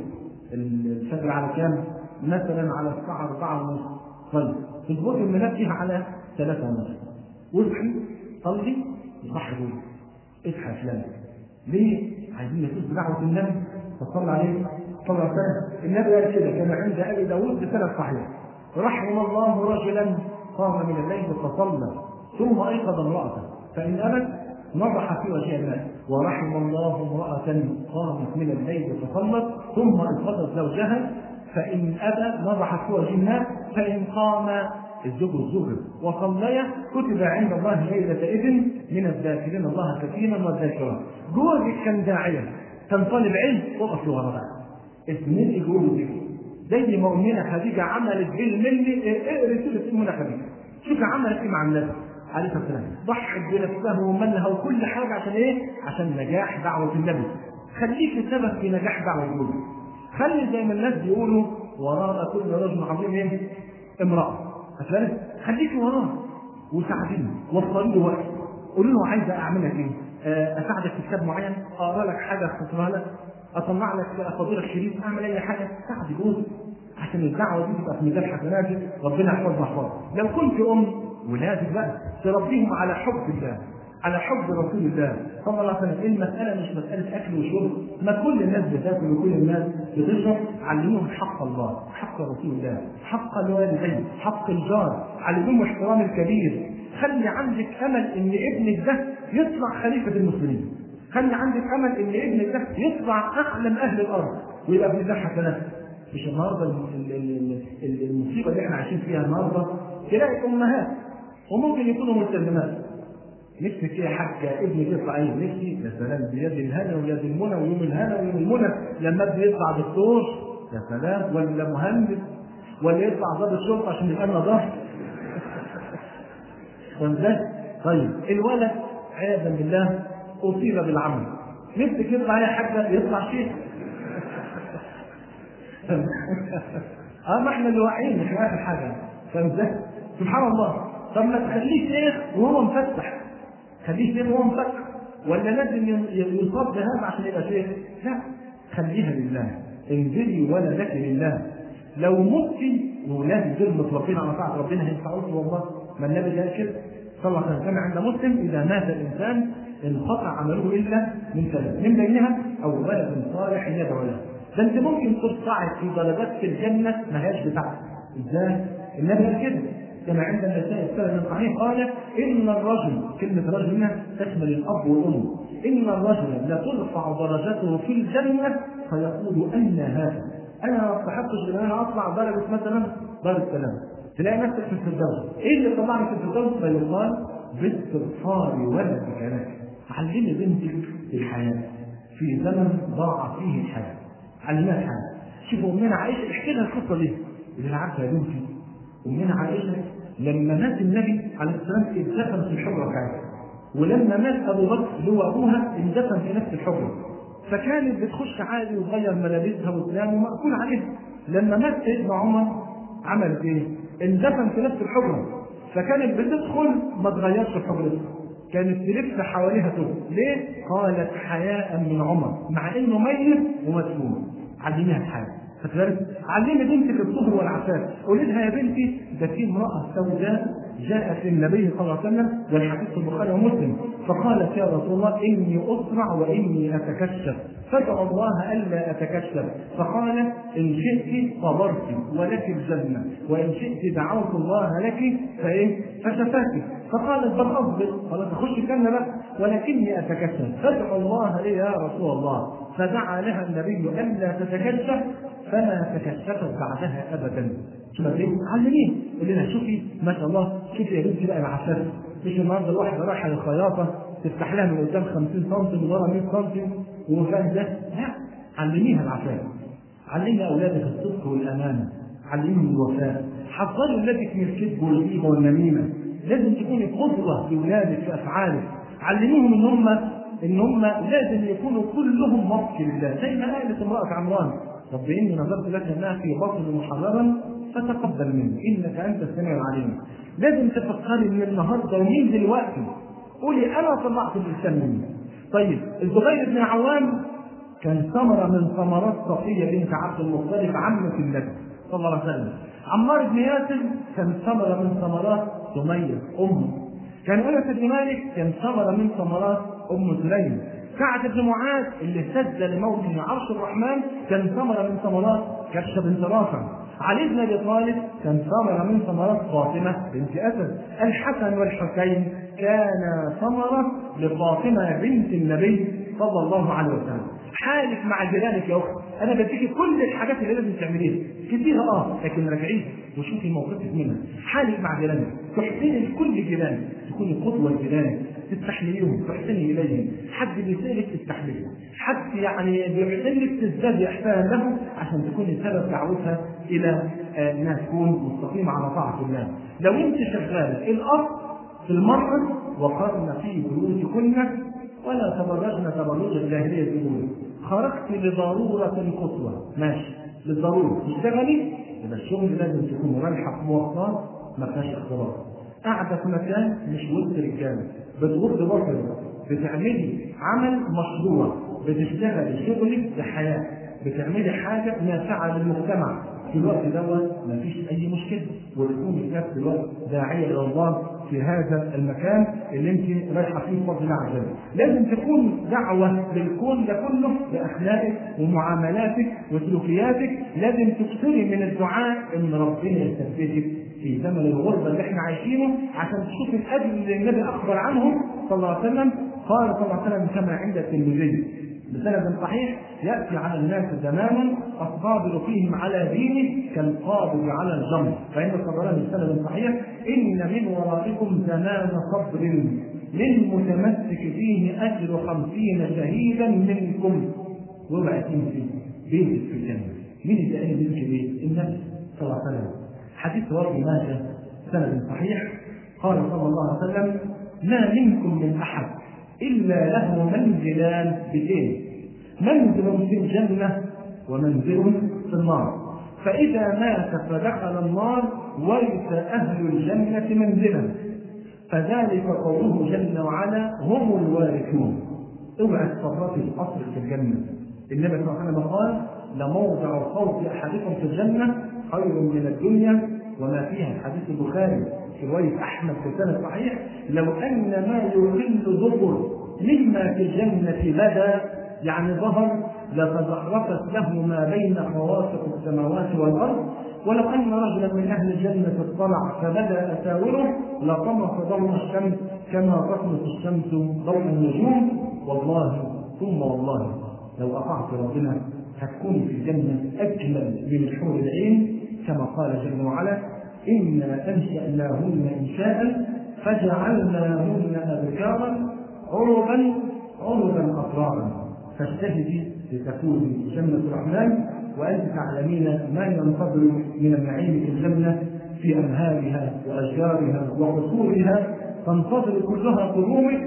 الفجر على كام؟ مثلا على الساعة 4 ونص طيب تظبطي المنبه على 3 ونص واصحي صلي صح زوجك اصحى فلان ليه؟ عايزين نشوف دعوة النبي فصلى عليه صلى الله عليه وسلم النبي قال كده كما عند ابي داود بسند صحيح رحم الله رجلا قام من الليل فصلى ثم ايقظ امراته فان ابت نضح في وجه الناس ورحم الله امرأة قامت من الليل فصلت ثم انقذت زوجها فإن أبى نضح في وجه الناس فإن قام الزوج والزوجة وصليا كتب عند الله ليلة إذن من الذاكرين الله كثيرا والذاكرات جوزك كان داعية كان طالب علم وقف ورا بقى اسمين جوزك زي ما أمنا خديجة عملت بالملي اقري سورة أمنا خديجة شوف عملت إيه مع الناس عليه الصلاه والسلام ضحت بنفسها ومالها وكل حاجه عشان ايه؟ عشان نجاح دعوه النبي. خليك سبب في نجاح دعوه النبي. خلي زي ما الناس بيقولوا وراء كل رجل عظيم ايه؟ امراه. هتلاقي خليك وراه وساعدينه وصلي له وقت قولي له عايزه اعمل لك ايه؟ اساعدك في كتاب معين اقرا لك حاجه اختصرها لك اطلع لك افاضيلك شريط اعمل اي حاجه ساعدي جوزك عشان الدعوه دي تبقى في ميزان حسناتك ربنا يحفظنا احفظك لو كنت ام ولادك بقى تربيهم على حب الله على حب رسول الله صلى الله عليه وسلم المسألة مش مسألة أكل وشرب ما كل الناس بتاكل وكل الناس بتشرب علموهم حق الله حق رسول الله حق الوالدين حق الجار علموهم احترام الكبير خلي عندك أمل إن ابنك ده يطلع خليفة المسلمين خلي عندك أمل إن ابنك ده يطلع أعلم أهل الأرض ويبقى في ميزان حسنات مش النهارده المصيبه اللي احنا عايشين فيها النهارده تلاقي امهات وممكن يكونوا ملتزمات نفسك ايه يا حاجه ابنك يطلع ايه نفسي يا سلام بيد الهنا ويد المنى ويوم الهنا ويوم المنى لما ابني يطلع دكتور يا سلام ولا مهندس ولا يطلع ضابط شرطه عشان يبقى لنا ظهر فهمت طيب الولد عياذا بالله اصيب بالعمل نفسك يطلع يا حاجه يطلع شيخ اه ما احنا اللي واعيين مش اخر حاجه فهمت سبحان الله طب ما تخليه شيخ وهو مفتح خليه شيخ وهو مفتح ولا لازم يصاب بهذا عشان يبقى شيخ لا خليها لله انزلي ولدك لله لو متي وولادك دول متربين على طاعه ربنا هينفعوك والله ما النبي قال كده صلى الله عليه وسلم كما عند مسلم اذا مات الانسان انقطع عمله الا من ثلاث من بينها او ولد صالح يدعو له ده انت ممكن تصعد في درجات في الجنه ما هياش بتاعتك ازاي؟ النبي قال كده كما عند النساء السنة الصحيح قال إن الرجل كلمة رجل هنا تشمل الأب والأم إن الرجل لترفع درجته في الجنة فيقول أن هذا أنا ما استحقش إن أنا أطلع درجة مثلا دار السلام تلاقي نفسك في الفردوس إيه اللي طلعني في الفردوس فيقال باستغفار ولدك لك علمي بنتك الحياة في زمن ضاع فيه الحياة علمها الحياة شوفوا أمنا عائشة احكي لها القصة دي اللي عارفة يا بنتي أمنا عائشة لما مات النبي عليه السلام اتدفن في الحجرة بتاعتها ولما مات أبو بكر اللي هو أبوها اندفن في نفس الحجرة فكانت بتخش عادي وتغير ملابسها وتنام ومأكول عليها لما مات سيدنا عمر عملت ايه؟ اندفن في نفس الحجرة فكانت بتدخل ما تغيرش حجرتها كانت تلف حواليها تدخل ليه؟ قالت حياء من عمر مع انه ميت ومدفون علميها الحياة فتبارك علمي بنتك الطهر والعفاف قولي لها يا بنتي ده في امراه سوداء جاءت للنبي صلى الله عليه وسلم والحديث في البخاري ومسلم فقالت يا رسول الله اني اسرع واني اتكشف فادعو الله الا اتكشف فقال ان شئت صبرت ولك الجنه وان شئت دعوت الله لك فايه فشفاك فقالت بل اصبر قالت اخش الجنه بقى ولكني اتكشف فادعو الله لي يا رسول الله فدعا لها النبي الا تتكشف فما تكشفت بعدها ابدا شوف ايه علميه قول لها شوفي ما شاء الله شوفي يا بنتي بقى العفاف مش النهارده الواحده رايحه للخياطه تفتح لها من قدام 50 سم من ورا 100 سم وفاهم ده لا علميها العفاف علمي اولادك الصدق والامانه علميهم الوفاء حذري اولادك من الكذب والغيبه والنميمه لازم تكوني قدوه لاولادك في افعالك علميهم ان هم ان هم لازم يكونوا كلهم وفق لله زي ما قالت امراه عمران رب اني نظرت لك انها في بطن محررا فتقبل مني انك انت السميع العليم لازم تفكري من النهارده ومن دلوقتي قولي انا طلعت الانسان مني طيب الزبير بن عوام كان ثمره من ثمرات صفيه بنت عبد المطلب عمه النبي صلى الله عليه وسلم عمار بن ياسر كان ثمره من ثمرات سميه امه كان انس بن مالك كان ثمره من ثمرات ام سليم سعد بن معاذ اللي سد لموته عرش الرحمن كان ثمره من ثمرات كبشه بنت رافع علي بن ابي طالب كان ثمره من ثمرات فاطمه بنت اسد الحسن والحسين كان ثمره لفاطمه بنت النبي صلى الله عليه وسلم حالك مع جيرانك يا اخت انا بديكي كل الحاجات اللي لازم تعمليها كتير اه لكن راجعيها وشوفي موقفك منها حالك مع جيرانك تحسني لكل جيرانك تكوني قدوه لجيرانك تستحمليهم تحسني اليهم حد بيسالك تستحمله حد يعني بيحسن لك تزدادي احسانا له عشان تكوني سبب دعوتها الى انها تكون مستقيمه على طاعه الله لو انت شغاله الاصل في المرأة وقرن في بيوتكن ولا تبرجن تبرج الجاهلية الأولى خرجت لضرورة قصوى ماشي للضرورة تشتغلي يبقى الشغل لازم تكون رايحة في مواصلات ما فيهاش اختلاط قاعدة في مكان مش وسط رجالة بتغض بصرك بتعملي عمل مشروع بتشتغلي شغلك بحياة بتعملي حاجة نافعة للمجتمع في الوقت دوت مفيش أي مشكلة وتكوني في نفس الوقت داعية إلى الله في هذا المكان اللي انت رايحه فيه بفضل الله عز وجل. لازم تكون دعوه للكون ده كله باخلاقك ومعاملاتك وسلوكياتك، لازم تكثري من الدعاء ان ربنا يثبتك في زمن الغربه اللي احنا عايشينه عشان تشوف الاجر اللي النبي اخبر عنه صلى الله عليه وسلم قال صلى الله عليه وسلم كما عند الترمذي بسند صحيح ياتي على الناس زمان الصابر فيهم على دينه كالقابض على الجمر فان الطبراني بسند صحيح ان من ورائكم زمان صبر للمتمسك فيه اجر خمسين شهيدا منكم ربع فيه بيتك في الجنه مين اللي قال بيتك بيت؟ النبي صلى الله عليه وسلم حديث رواه ماجه سند صحيح قال صلى الله عليه وسلم ما منكم من احد إلا له منزلان بيتين منزل في الجنة ومنزل في النار فإذا مات فدخل النار ورث أهل الجنة منزلا فذلك قوله جل وعلا هم الوارثون اوعى تفرطي الأصل في الجنة النبي صلى الله عليه وسلم قال لموضع خوف أحدكم في الجنة خير من الدنيا وما فيها حديث البخاري في رواية أحمد في سنة صحيح لو أن ما يقل ذكر مما في الجنة بدا يعني ظهر لتزخرفت له ما بين خواسق السماوات والارض ولو ان رجلا من اهل الجنه اطلع فبدا اساوره لطمس ضوء الشمس كما تطمس الشمس ضوء النجوم والله ثم والله لو اطعت ربنا هتكون في الجنه اجمل من الحور العين كما قال جل وعلا انا انشاناهن انشاء فجعلناهن ابكارا عربا عربا اطرابا فاجتهدي لتكوني جنه الرحمن وانت تعلمين ما ينتظر من النعيم في الجنه في انهارها واشجارها وقصورها تنتظر كلها قدومك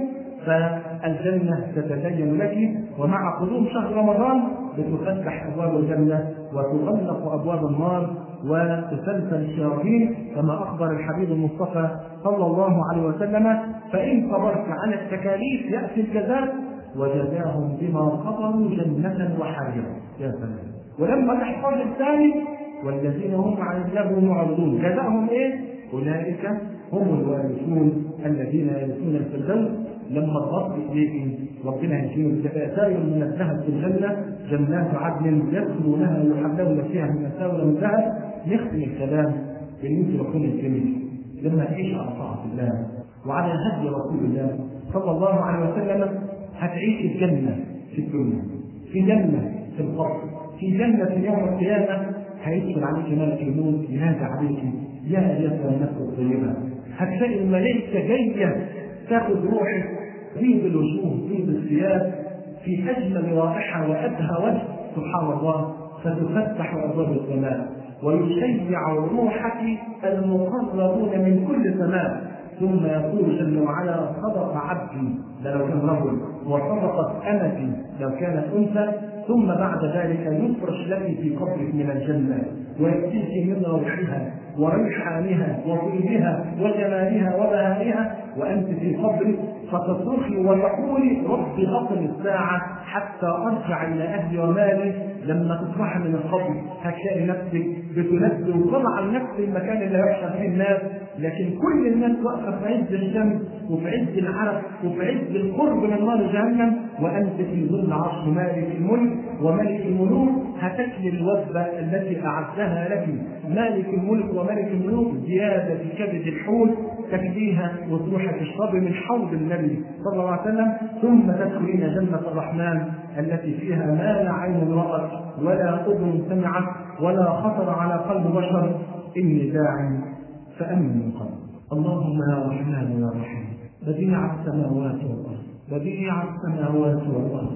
فالجنة تتزين لك ومع قدوم شهر رمضان بتفتح أبواب الجنة وتغلق أبواب النار وتسلسل الشياطين كما أخبر الحبيب المصطفى صلى الله عليه وسلم فإن صبرت على التكاليف يأتي الجزاء وجزاهم بما صبروا جنة وحريرا يا سلام ولما تحفظ الثاني والذين هم عن اللغو معرضون جزاهم ايه؟ اولئك هم الوارثون الذين يرثون الفردوس لما الرب اليك ربنا يجيب سائر من الذهب في الجنه جنات عدن يدخلونها يحلون فيها من اساور من ذهب نختم الكلام بالنسبه لكل الجميل لما تعيش على طاعه الله وعلى هدي رسول الله صلى الله عليه وسلم هتعيش الجنه في الدنيا في جنه في القبر في جنه يوم القيامه هيدخل عليك ملك الموت ينادى عليك يا ايتها النفس الطيبه هتلاقي الملائكه جايه تاخذ روحك طيب الوجوه طيب الثياب في اجمل رائحه وابهى وجه سبحان الله فتفتح ابواب السماء ويشيع روحك المقربون من كل سماء ثم يقول جل وعلا صدق عبدي ده لو كان رجل وصدقت امتي لو كانت انثى ثم بعد ذلك يفرش لك في قبرك من الجنه ويأتيك من روحها وريحانها وطيبها وجمالها وبهائها وانت في قبرك فتصرخي وتقولي رب اقم الساعه حتى ارجع الى اهلي ومالي لما تصبح من القبر هتلاقي نفسك بتنزل وطبعا نفس المكان اللي هيحشر فيه الناس لكن كل الناس واقفه في عز الشمس وفي عز العرق وفي عز القرب من نار جهنم وانت في ظل عرش مالك الملك وملك الملوك هتاكل الوجبه التي اعدها لك مالك الملك وملك الملوك زياده في كبد الحوت تكفيها وتروحي تشربي من حوض النبي صلى الله عليه وسلم ثم تدخلين جنه الرحمن التي فيها ما لا عين رأت ولا أذن سمعت ولا خطر على قلب بشر إني داع فأمن قلب اللهم يا رحمن يا رحيم بديع السماوات والأرض بديع السماوات والأرض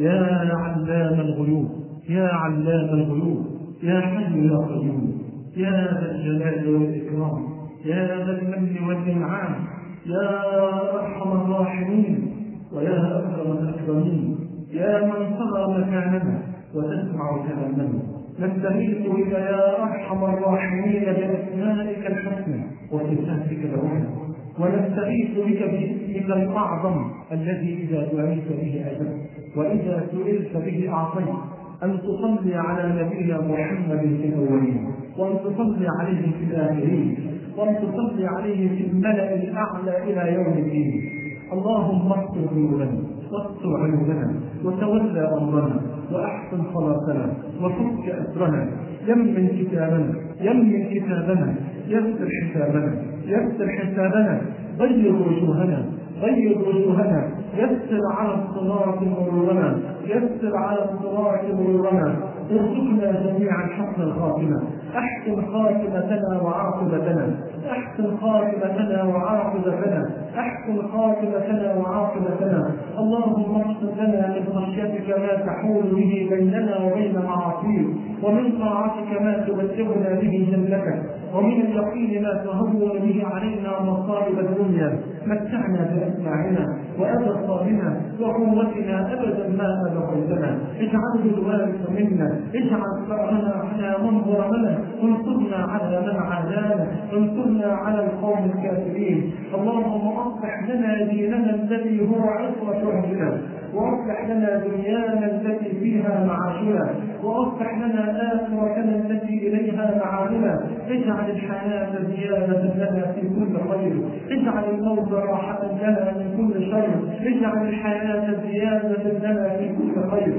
يا علام الغيوب يا علام الغيوب يا حي يا قيوم يا ذا الجلال والإكرام يا ذا المن والإنعام يا أرحم الراحمين ويا أكرم الأكرمين يا من ترى مكاننا وتسمع كلامنا نستغيث بك يا ارحم الراحمين باسمائك الحسنى وصفاتك العلى ونستغيث بك باسمك الاعظم الذي اذا دعيت به اجبت واذا سئلت به اعطيت ان تصلي على نبينا محمد في الاولين وان تصلي عليه في الاخرين وان تصلي عليه في الملا الاعلى الى يوم الدين اللهم اغفر ذنوبنا واستر عيوبنا وتولى امرنا واحسن صلاتنا وفك اسرنا يمن كتابنا يمن كتابنا يسر حسابنا يسر حسابنا بيض وجوهنا بيض وجوهنا يسر على الصراط مرورنا يسر على الصراط مرورنا ارزقنا جميعا حسن الخاتمه احسن خاتمتنا وعاقبتنا احسن خاتمتنا وعاقبتنا احسن خاتمتنا وعاقبتنا اللهم اقسم لنا من خشيتك ما تحول به بيننا وبين معاصيك ومن طاعتك ما تبلغنا به جنتك ومن اليقين ما تهون به علينا مصائب الدنيا متعنا باسماعنا وابصارنا وقوتنا ابدا ما ابقيتنا اجعله الوارث منا اجعل ثارنا على من ظلمنا انصرنا على من عادانا انصرنا على القوم الكافرين اللهم اصلح لنا ديننا الذي هو عصمه امرنا واصلح لنا دنيانا التي فيها معاشنا واصلح لنا اخرتنا التي اليها معادنا اجعل الحياه زياده لنا في كل خير اجعل الموت راحه لنا من كل شر اجعل الحياه زياده لنا في كل خير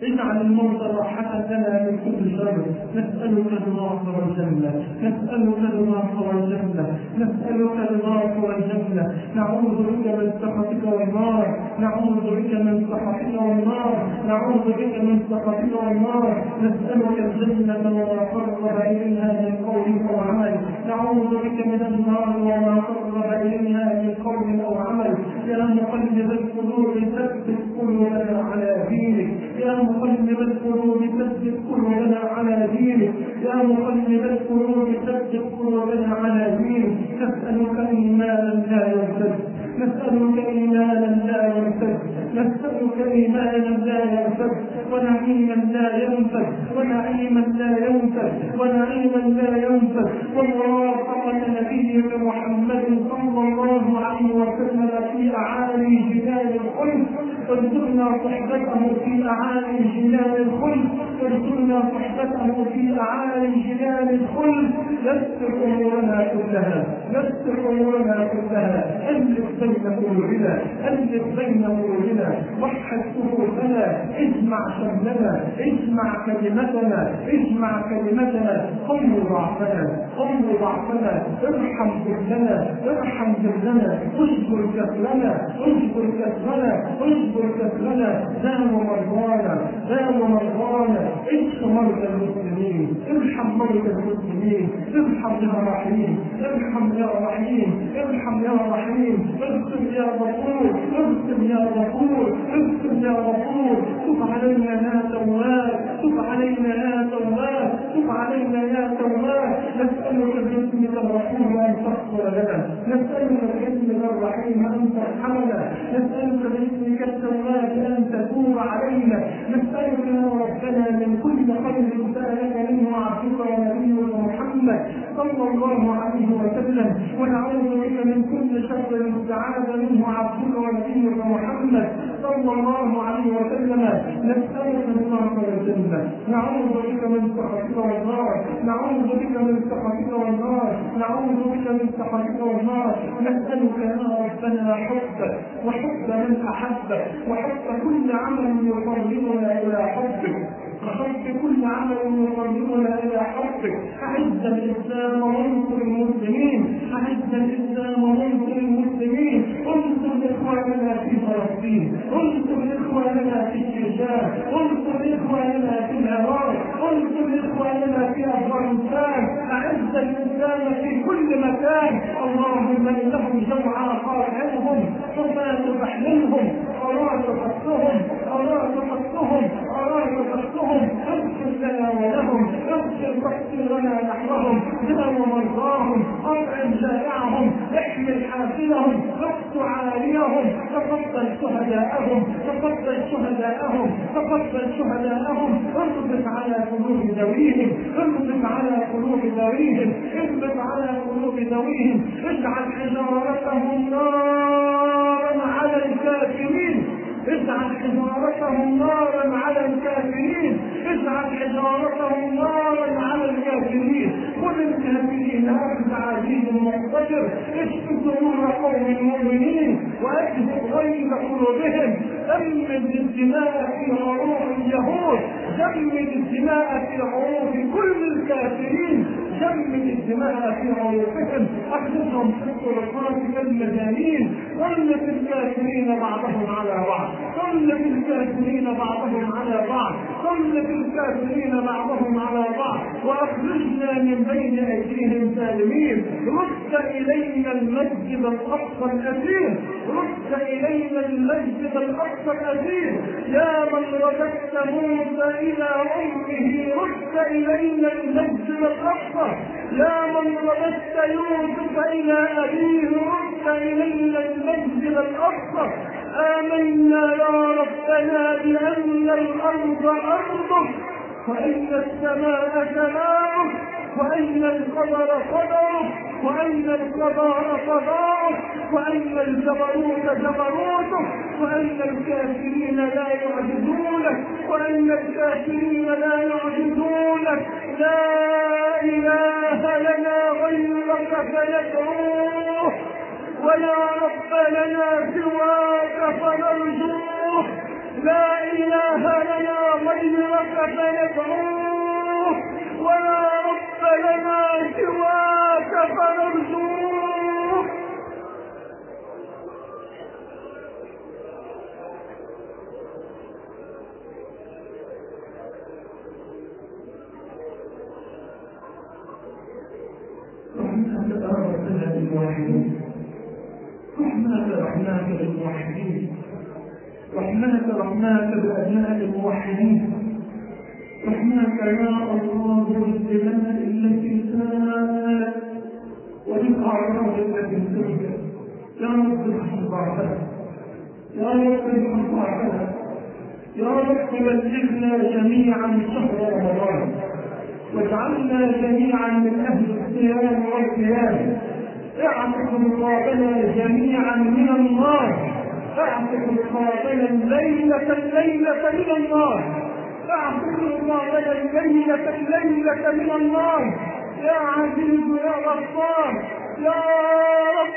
اجعل الموت راحة لنا من كل شر نسألك رضاك والجنة نسألك رضاك والجنة نسألك رضاك والجنة نعوذ بك من سخطك والنار نعوذ بك من سخطك والنار نعوذ بك من سخطك والنار نسألك الجنة وما قرب إليها من قول أو عمل نعوذ بك من النار وما قرب إليها من قول أو عمل يا مقلب القلوب ثبت قلوبنا على دينك يا مقلب القلوب ثبت قلوبنا على دينك يا مقلب القلوب ثبت قلوبنا على دينك نسألك إيمانا لا يرتد نسألك إيمانا لا يرتد نسألك إيمانا لا يرتد ونعيما لا ينفد ونعيما لا ينفد ونعيما لا ينفد ومرافقة نبيك محمد صلى الله عليه وسلم في أعالي جبال الخلد وارزقنا صحبته في أعالي جبال الخلد وارزقنا صحبته في أعالي جبال الخلد يسر أمورنا كلها يسر أمورنا كلها ألف بين قلوبنا ألف بين قلوبنا وحد صفوفنا اجمع شملنا اجمع كلمتنا اجمع كلمتنا قم ضعفنا قم ضعفنا ارحم ذلنا ارحم ذلنا اجبر كسلنا اجبر كسلنا اجبر كسلنا داو مرضانا داو مرضانا اشف مرضى المسلمين ارحم مرضى المسلمين ارحم يا رحيم ارحم يا رحيم ارحم يا رحيم اغفر يا غفور اغفر يا غفور اغفر يا غفور تب علينا يا تواب تب علينا يا تواب تب علينا يا تواب نسألك باسمك الرحيم أن تغفر لنا نسألك باسمك الرحيم أن ترحمنا نسألك باسمك التواب أن تتوب علينا نسألك يا ربنا من كل خير سألك منه عبدك ونبيك محمد صلى الله عليه وسلم ونعوذ بك من كل شر استعاذ منه عبدك ونبيك محمد صلى الله عليه وسلم نسألك رضاك والجنة نعوذ بك من سخطك والنار نعوذ بك من سخطك والنار نعوذ بك من سخطك والنار نسألك يا ربنا حبك وحب من أحبك وحب كل عمل يقربنا إلى حبك وحب كل عمل يقربنا الى حبك اعز الاسلام وانصر المسلمين اعز الاسلام وانصر المسلمين انصر اخواننا في فلسطين انصر اخواننا في الشيشان انصر اخواننا في العراق انصر اخواننا في افغانستان اعز الاسلام في كل مكان اللهم انهم جمعا قاطعهم حفاة بحلهم اراد قصهم اراد قصهم اراد قصهم اغفر لنا ولهم اغفر واغفر لنا نحوهم داو مرضاهم اطعم جائعهم احمل حافلهم اقص عاليهم تقبل شهداءهم تقبل شهداءهم تقبل شهداءهم اربط على قلوب ذويهم اربط على قلوب ذويهم اربط على قلوب ذويهم اجعل حجارتهم نارا على الكافرين اجعل حجارتهم نارا على الكافرين اجعل حجارتهم نارا على الكافرين خذ الكافرين اخذ عزيز مقتدر اشف صدور قوم المؤمنين واجهد غيظ قلوبهم دمد الدماء في عروق اليهود دمد الدماء في عروق كل الكافرين دمد الدماء في عروقهم اخذهم في الطرقات كالمجانين ظلت الكافرين بعضهم على بعض ظلت الكافرين بعضهم على بعض ظلت الكافرين بعضهم على بعض واخرجنا من بين ايديهم سالمين رد الينا المسجد الاقصى الاسير رد الينا المسجد الاقصى الاسير يا من رددت موسى الى امه رد الينا المسجد الاقصى يا من رددت يوسف الى ابيه رد الينا المسجد الاقصى آمنا يا ربنا بأن الأرض أرضك وأن السماء سماؤك وأن القدر قدرك وأن القضاء قضاءك وأن الجبروت جبروتك وأن الكافرين لا يعجزونك وأن الكافرين لا يعجزونك لا إله لنا غيرك فندعوه ولا رب لنا سواك فنرجوه لا اله لنا فندعوه ولا رب لنا سواك فنرجوه رحمناك ربنا للموحدين رحمناك رحمناك للموحدين رحمناك رحمناك بأبناء الموحدين رحمناك يا الله بالجلال التي سالت وبالأعراض التي سلت يا رب ارحم ضعفنا يا رب ارحم ضعفنا يا رب بلغنا جميعا شهر رمضان واجعلنا جميعا من اهل الصيام والقيام اعتق رقابنا جميعا من النار اعتق رقابنا الليلة الليلة من النار اعتق رقابنا الليلة الليلة من النار يا عزيز يا غفار يا رب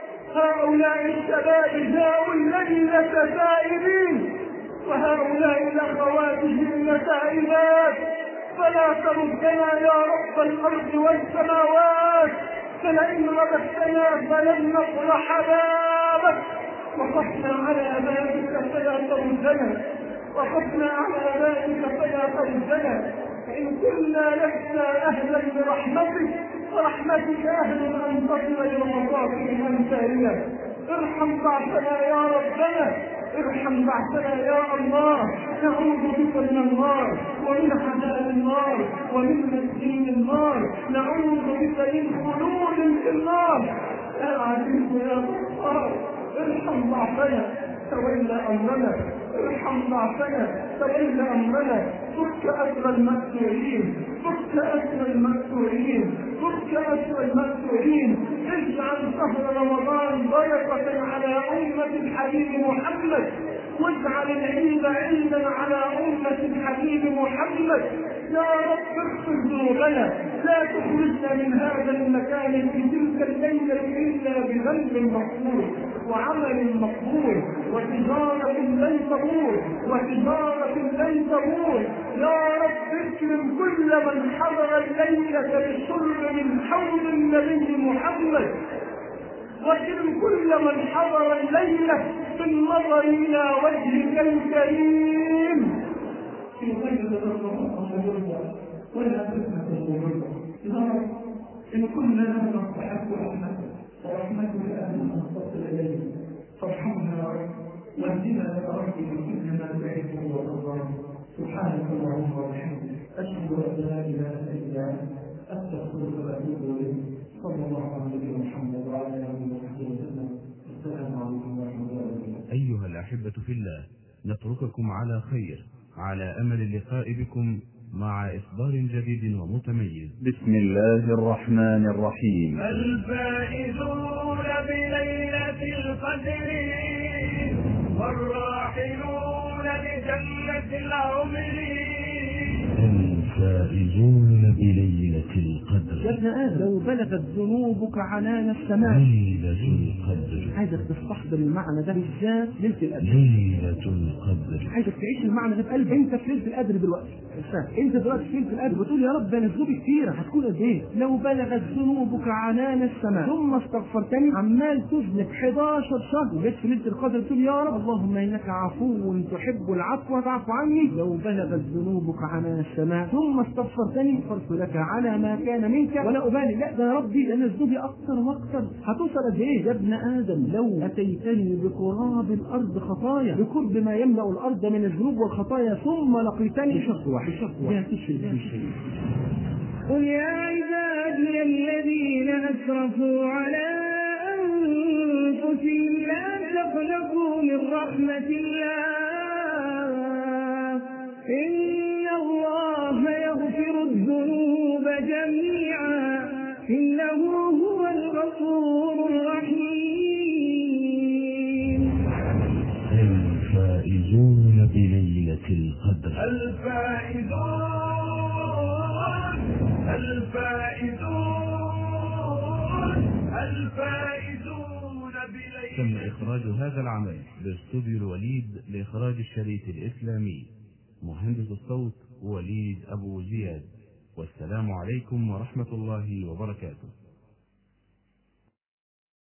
هؤلاء الشباب جاءوا الليلة تائبين وهؤلاء الاخوات جئن تائبات فلا تردنا يا رب الارض والسماوات فلئن رددتنا فلن نفرح بابك وقفنا على بابك فلا تردنا وقفنا على بابك فلا تردنا إن كنا لسنا أهلا لرحمتك فرحمتك أهل أن تصل إلى مصافي أمثالنا ارحم ضعفنا يا ربنا ارحم بعثنا يا الله نعوذ بك من النار ومن عذاب النار ومن مسكين النار نعوذ بك من خلود في النار يا عزيز يا غفار ارحم ضعفنا تولى امرنا ارحم ضعفنا تولى امرنا فك اسر المكسورين فك اسر المكسورين فك اسر المكسورين اجعل شهر رمضان بركة على أمة الحبيب محمد واجعل العيد عيدا على أمة الحبيب محمد يا رب اغفر ذنوبنا لا تخرجنا من هذا المكان في تلك الليلة إلا بذنب مغفور وعمل مقبول وتجارة لن تبور وتجارة لن تبور يا رب اكرم كل من حضر الليلة بالشرب من حوض النبي محمد واكرم كل من حضر الليلة بالنظر إلى وجهك الكريم في غير الرضا ولا تسمة الغربة يا رب إن كنا لا نستحق رحمتك ورحمتك أهل أن تصل إليه فارحمنا يا رب واهدنا يا رب لكل ما تحبه وترضاه سبحانك اللهم وبحمدك أشهد أن لا إله إلا أنت أستغفرك وأتوب إليك صلى الله على نبينا محمد وعلى آله وصحبه وسلم السلام عليكم ورحمة الله وبركاته أيها الأحبة في الله نترككم على خير على أمل اللقاء بكم مع إصدار جديد ومتميز بسم الله الرحمن الرحيم الفائزون بليلة القدر والراحلون لجنة العمر الفائزون بليلة القدر ابن آدم لو بلغت ذنوبك عنان السماء ليلة القدر عايزك تستحضر المعنى ده بالذات ليلة القدر ليلة القدر عايزك تعيش المعنى ده في قلبك انت في ليله القدر دلوقتي استنى. انت دلوقتي في ليله القدر بتقول يا رب انا ذنوبي كتيره هتكون قد ايه؟ لو بلغت ذنوبك عنان السماء ثم استغفرتني عمال تذنب 11 شهر وجيت في ليله القدر تقول يا رب اللهم انك عفو تحب العفو فاعف عني لو بلغت ذنوبك عنان السماء ثم استغفرتني غفرت لك على ما كان منك ولا ابالي لا ده يا ربي انا ذنوبي اكثر واكثر هتوصل قد ايه يا ابن ادم لو اتيتني بقراب الارض خطايا بقرب ما يملا الارض من الذنوب والخطايا ثم لقيتني بشرط واحد بشرط واحد لا تشرك بي شيء قل يا عبادي الذين أسرفوا على أنفسهم لا تقنطوا من رحمة الله إن الله يغفر الذنوب جميعا إنه هو الغفور الرحيم الفائزون بليلة القدر الفائزون الفائزون الفائزون بليلة تم إخراج هذا العمل باستوديو الوليد لإخراج الشريط الإسلامي مهندس الصوت وليد أبو زياد والسلام عليكم ورحمة الله وبركاته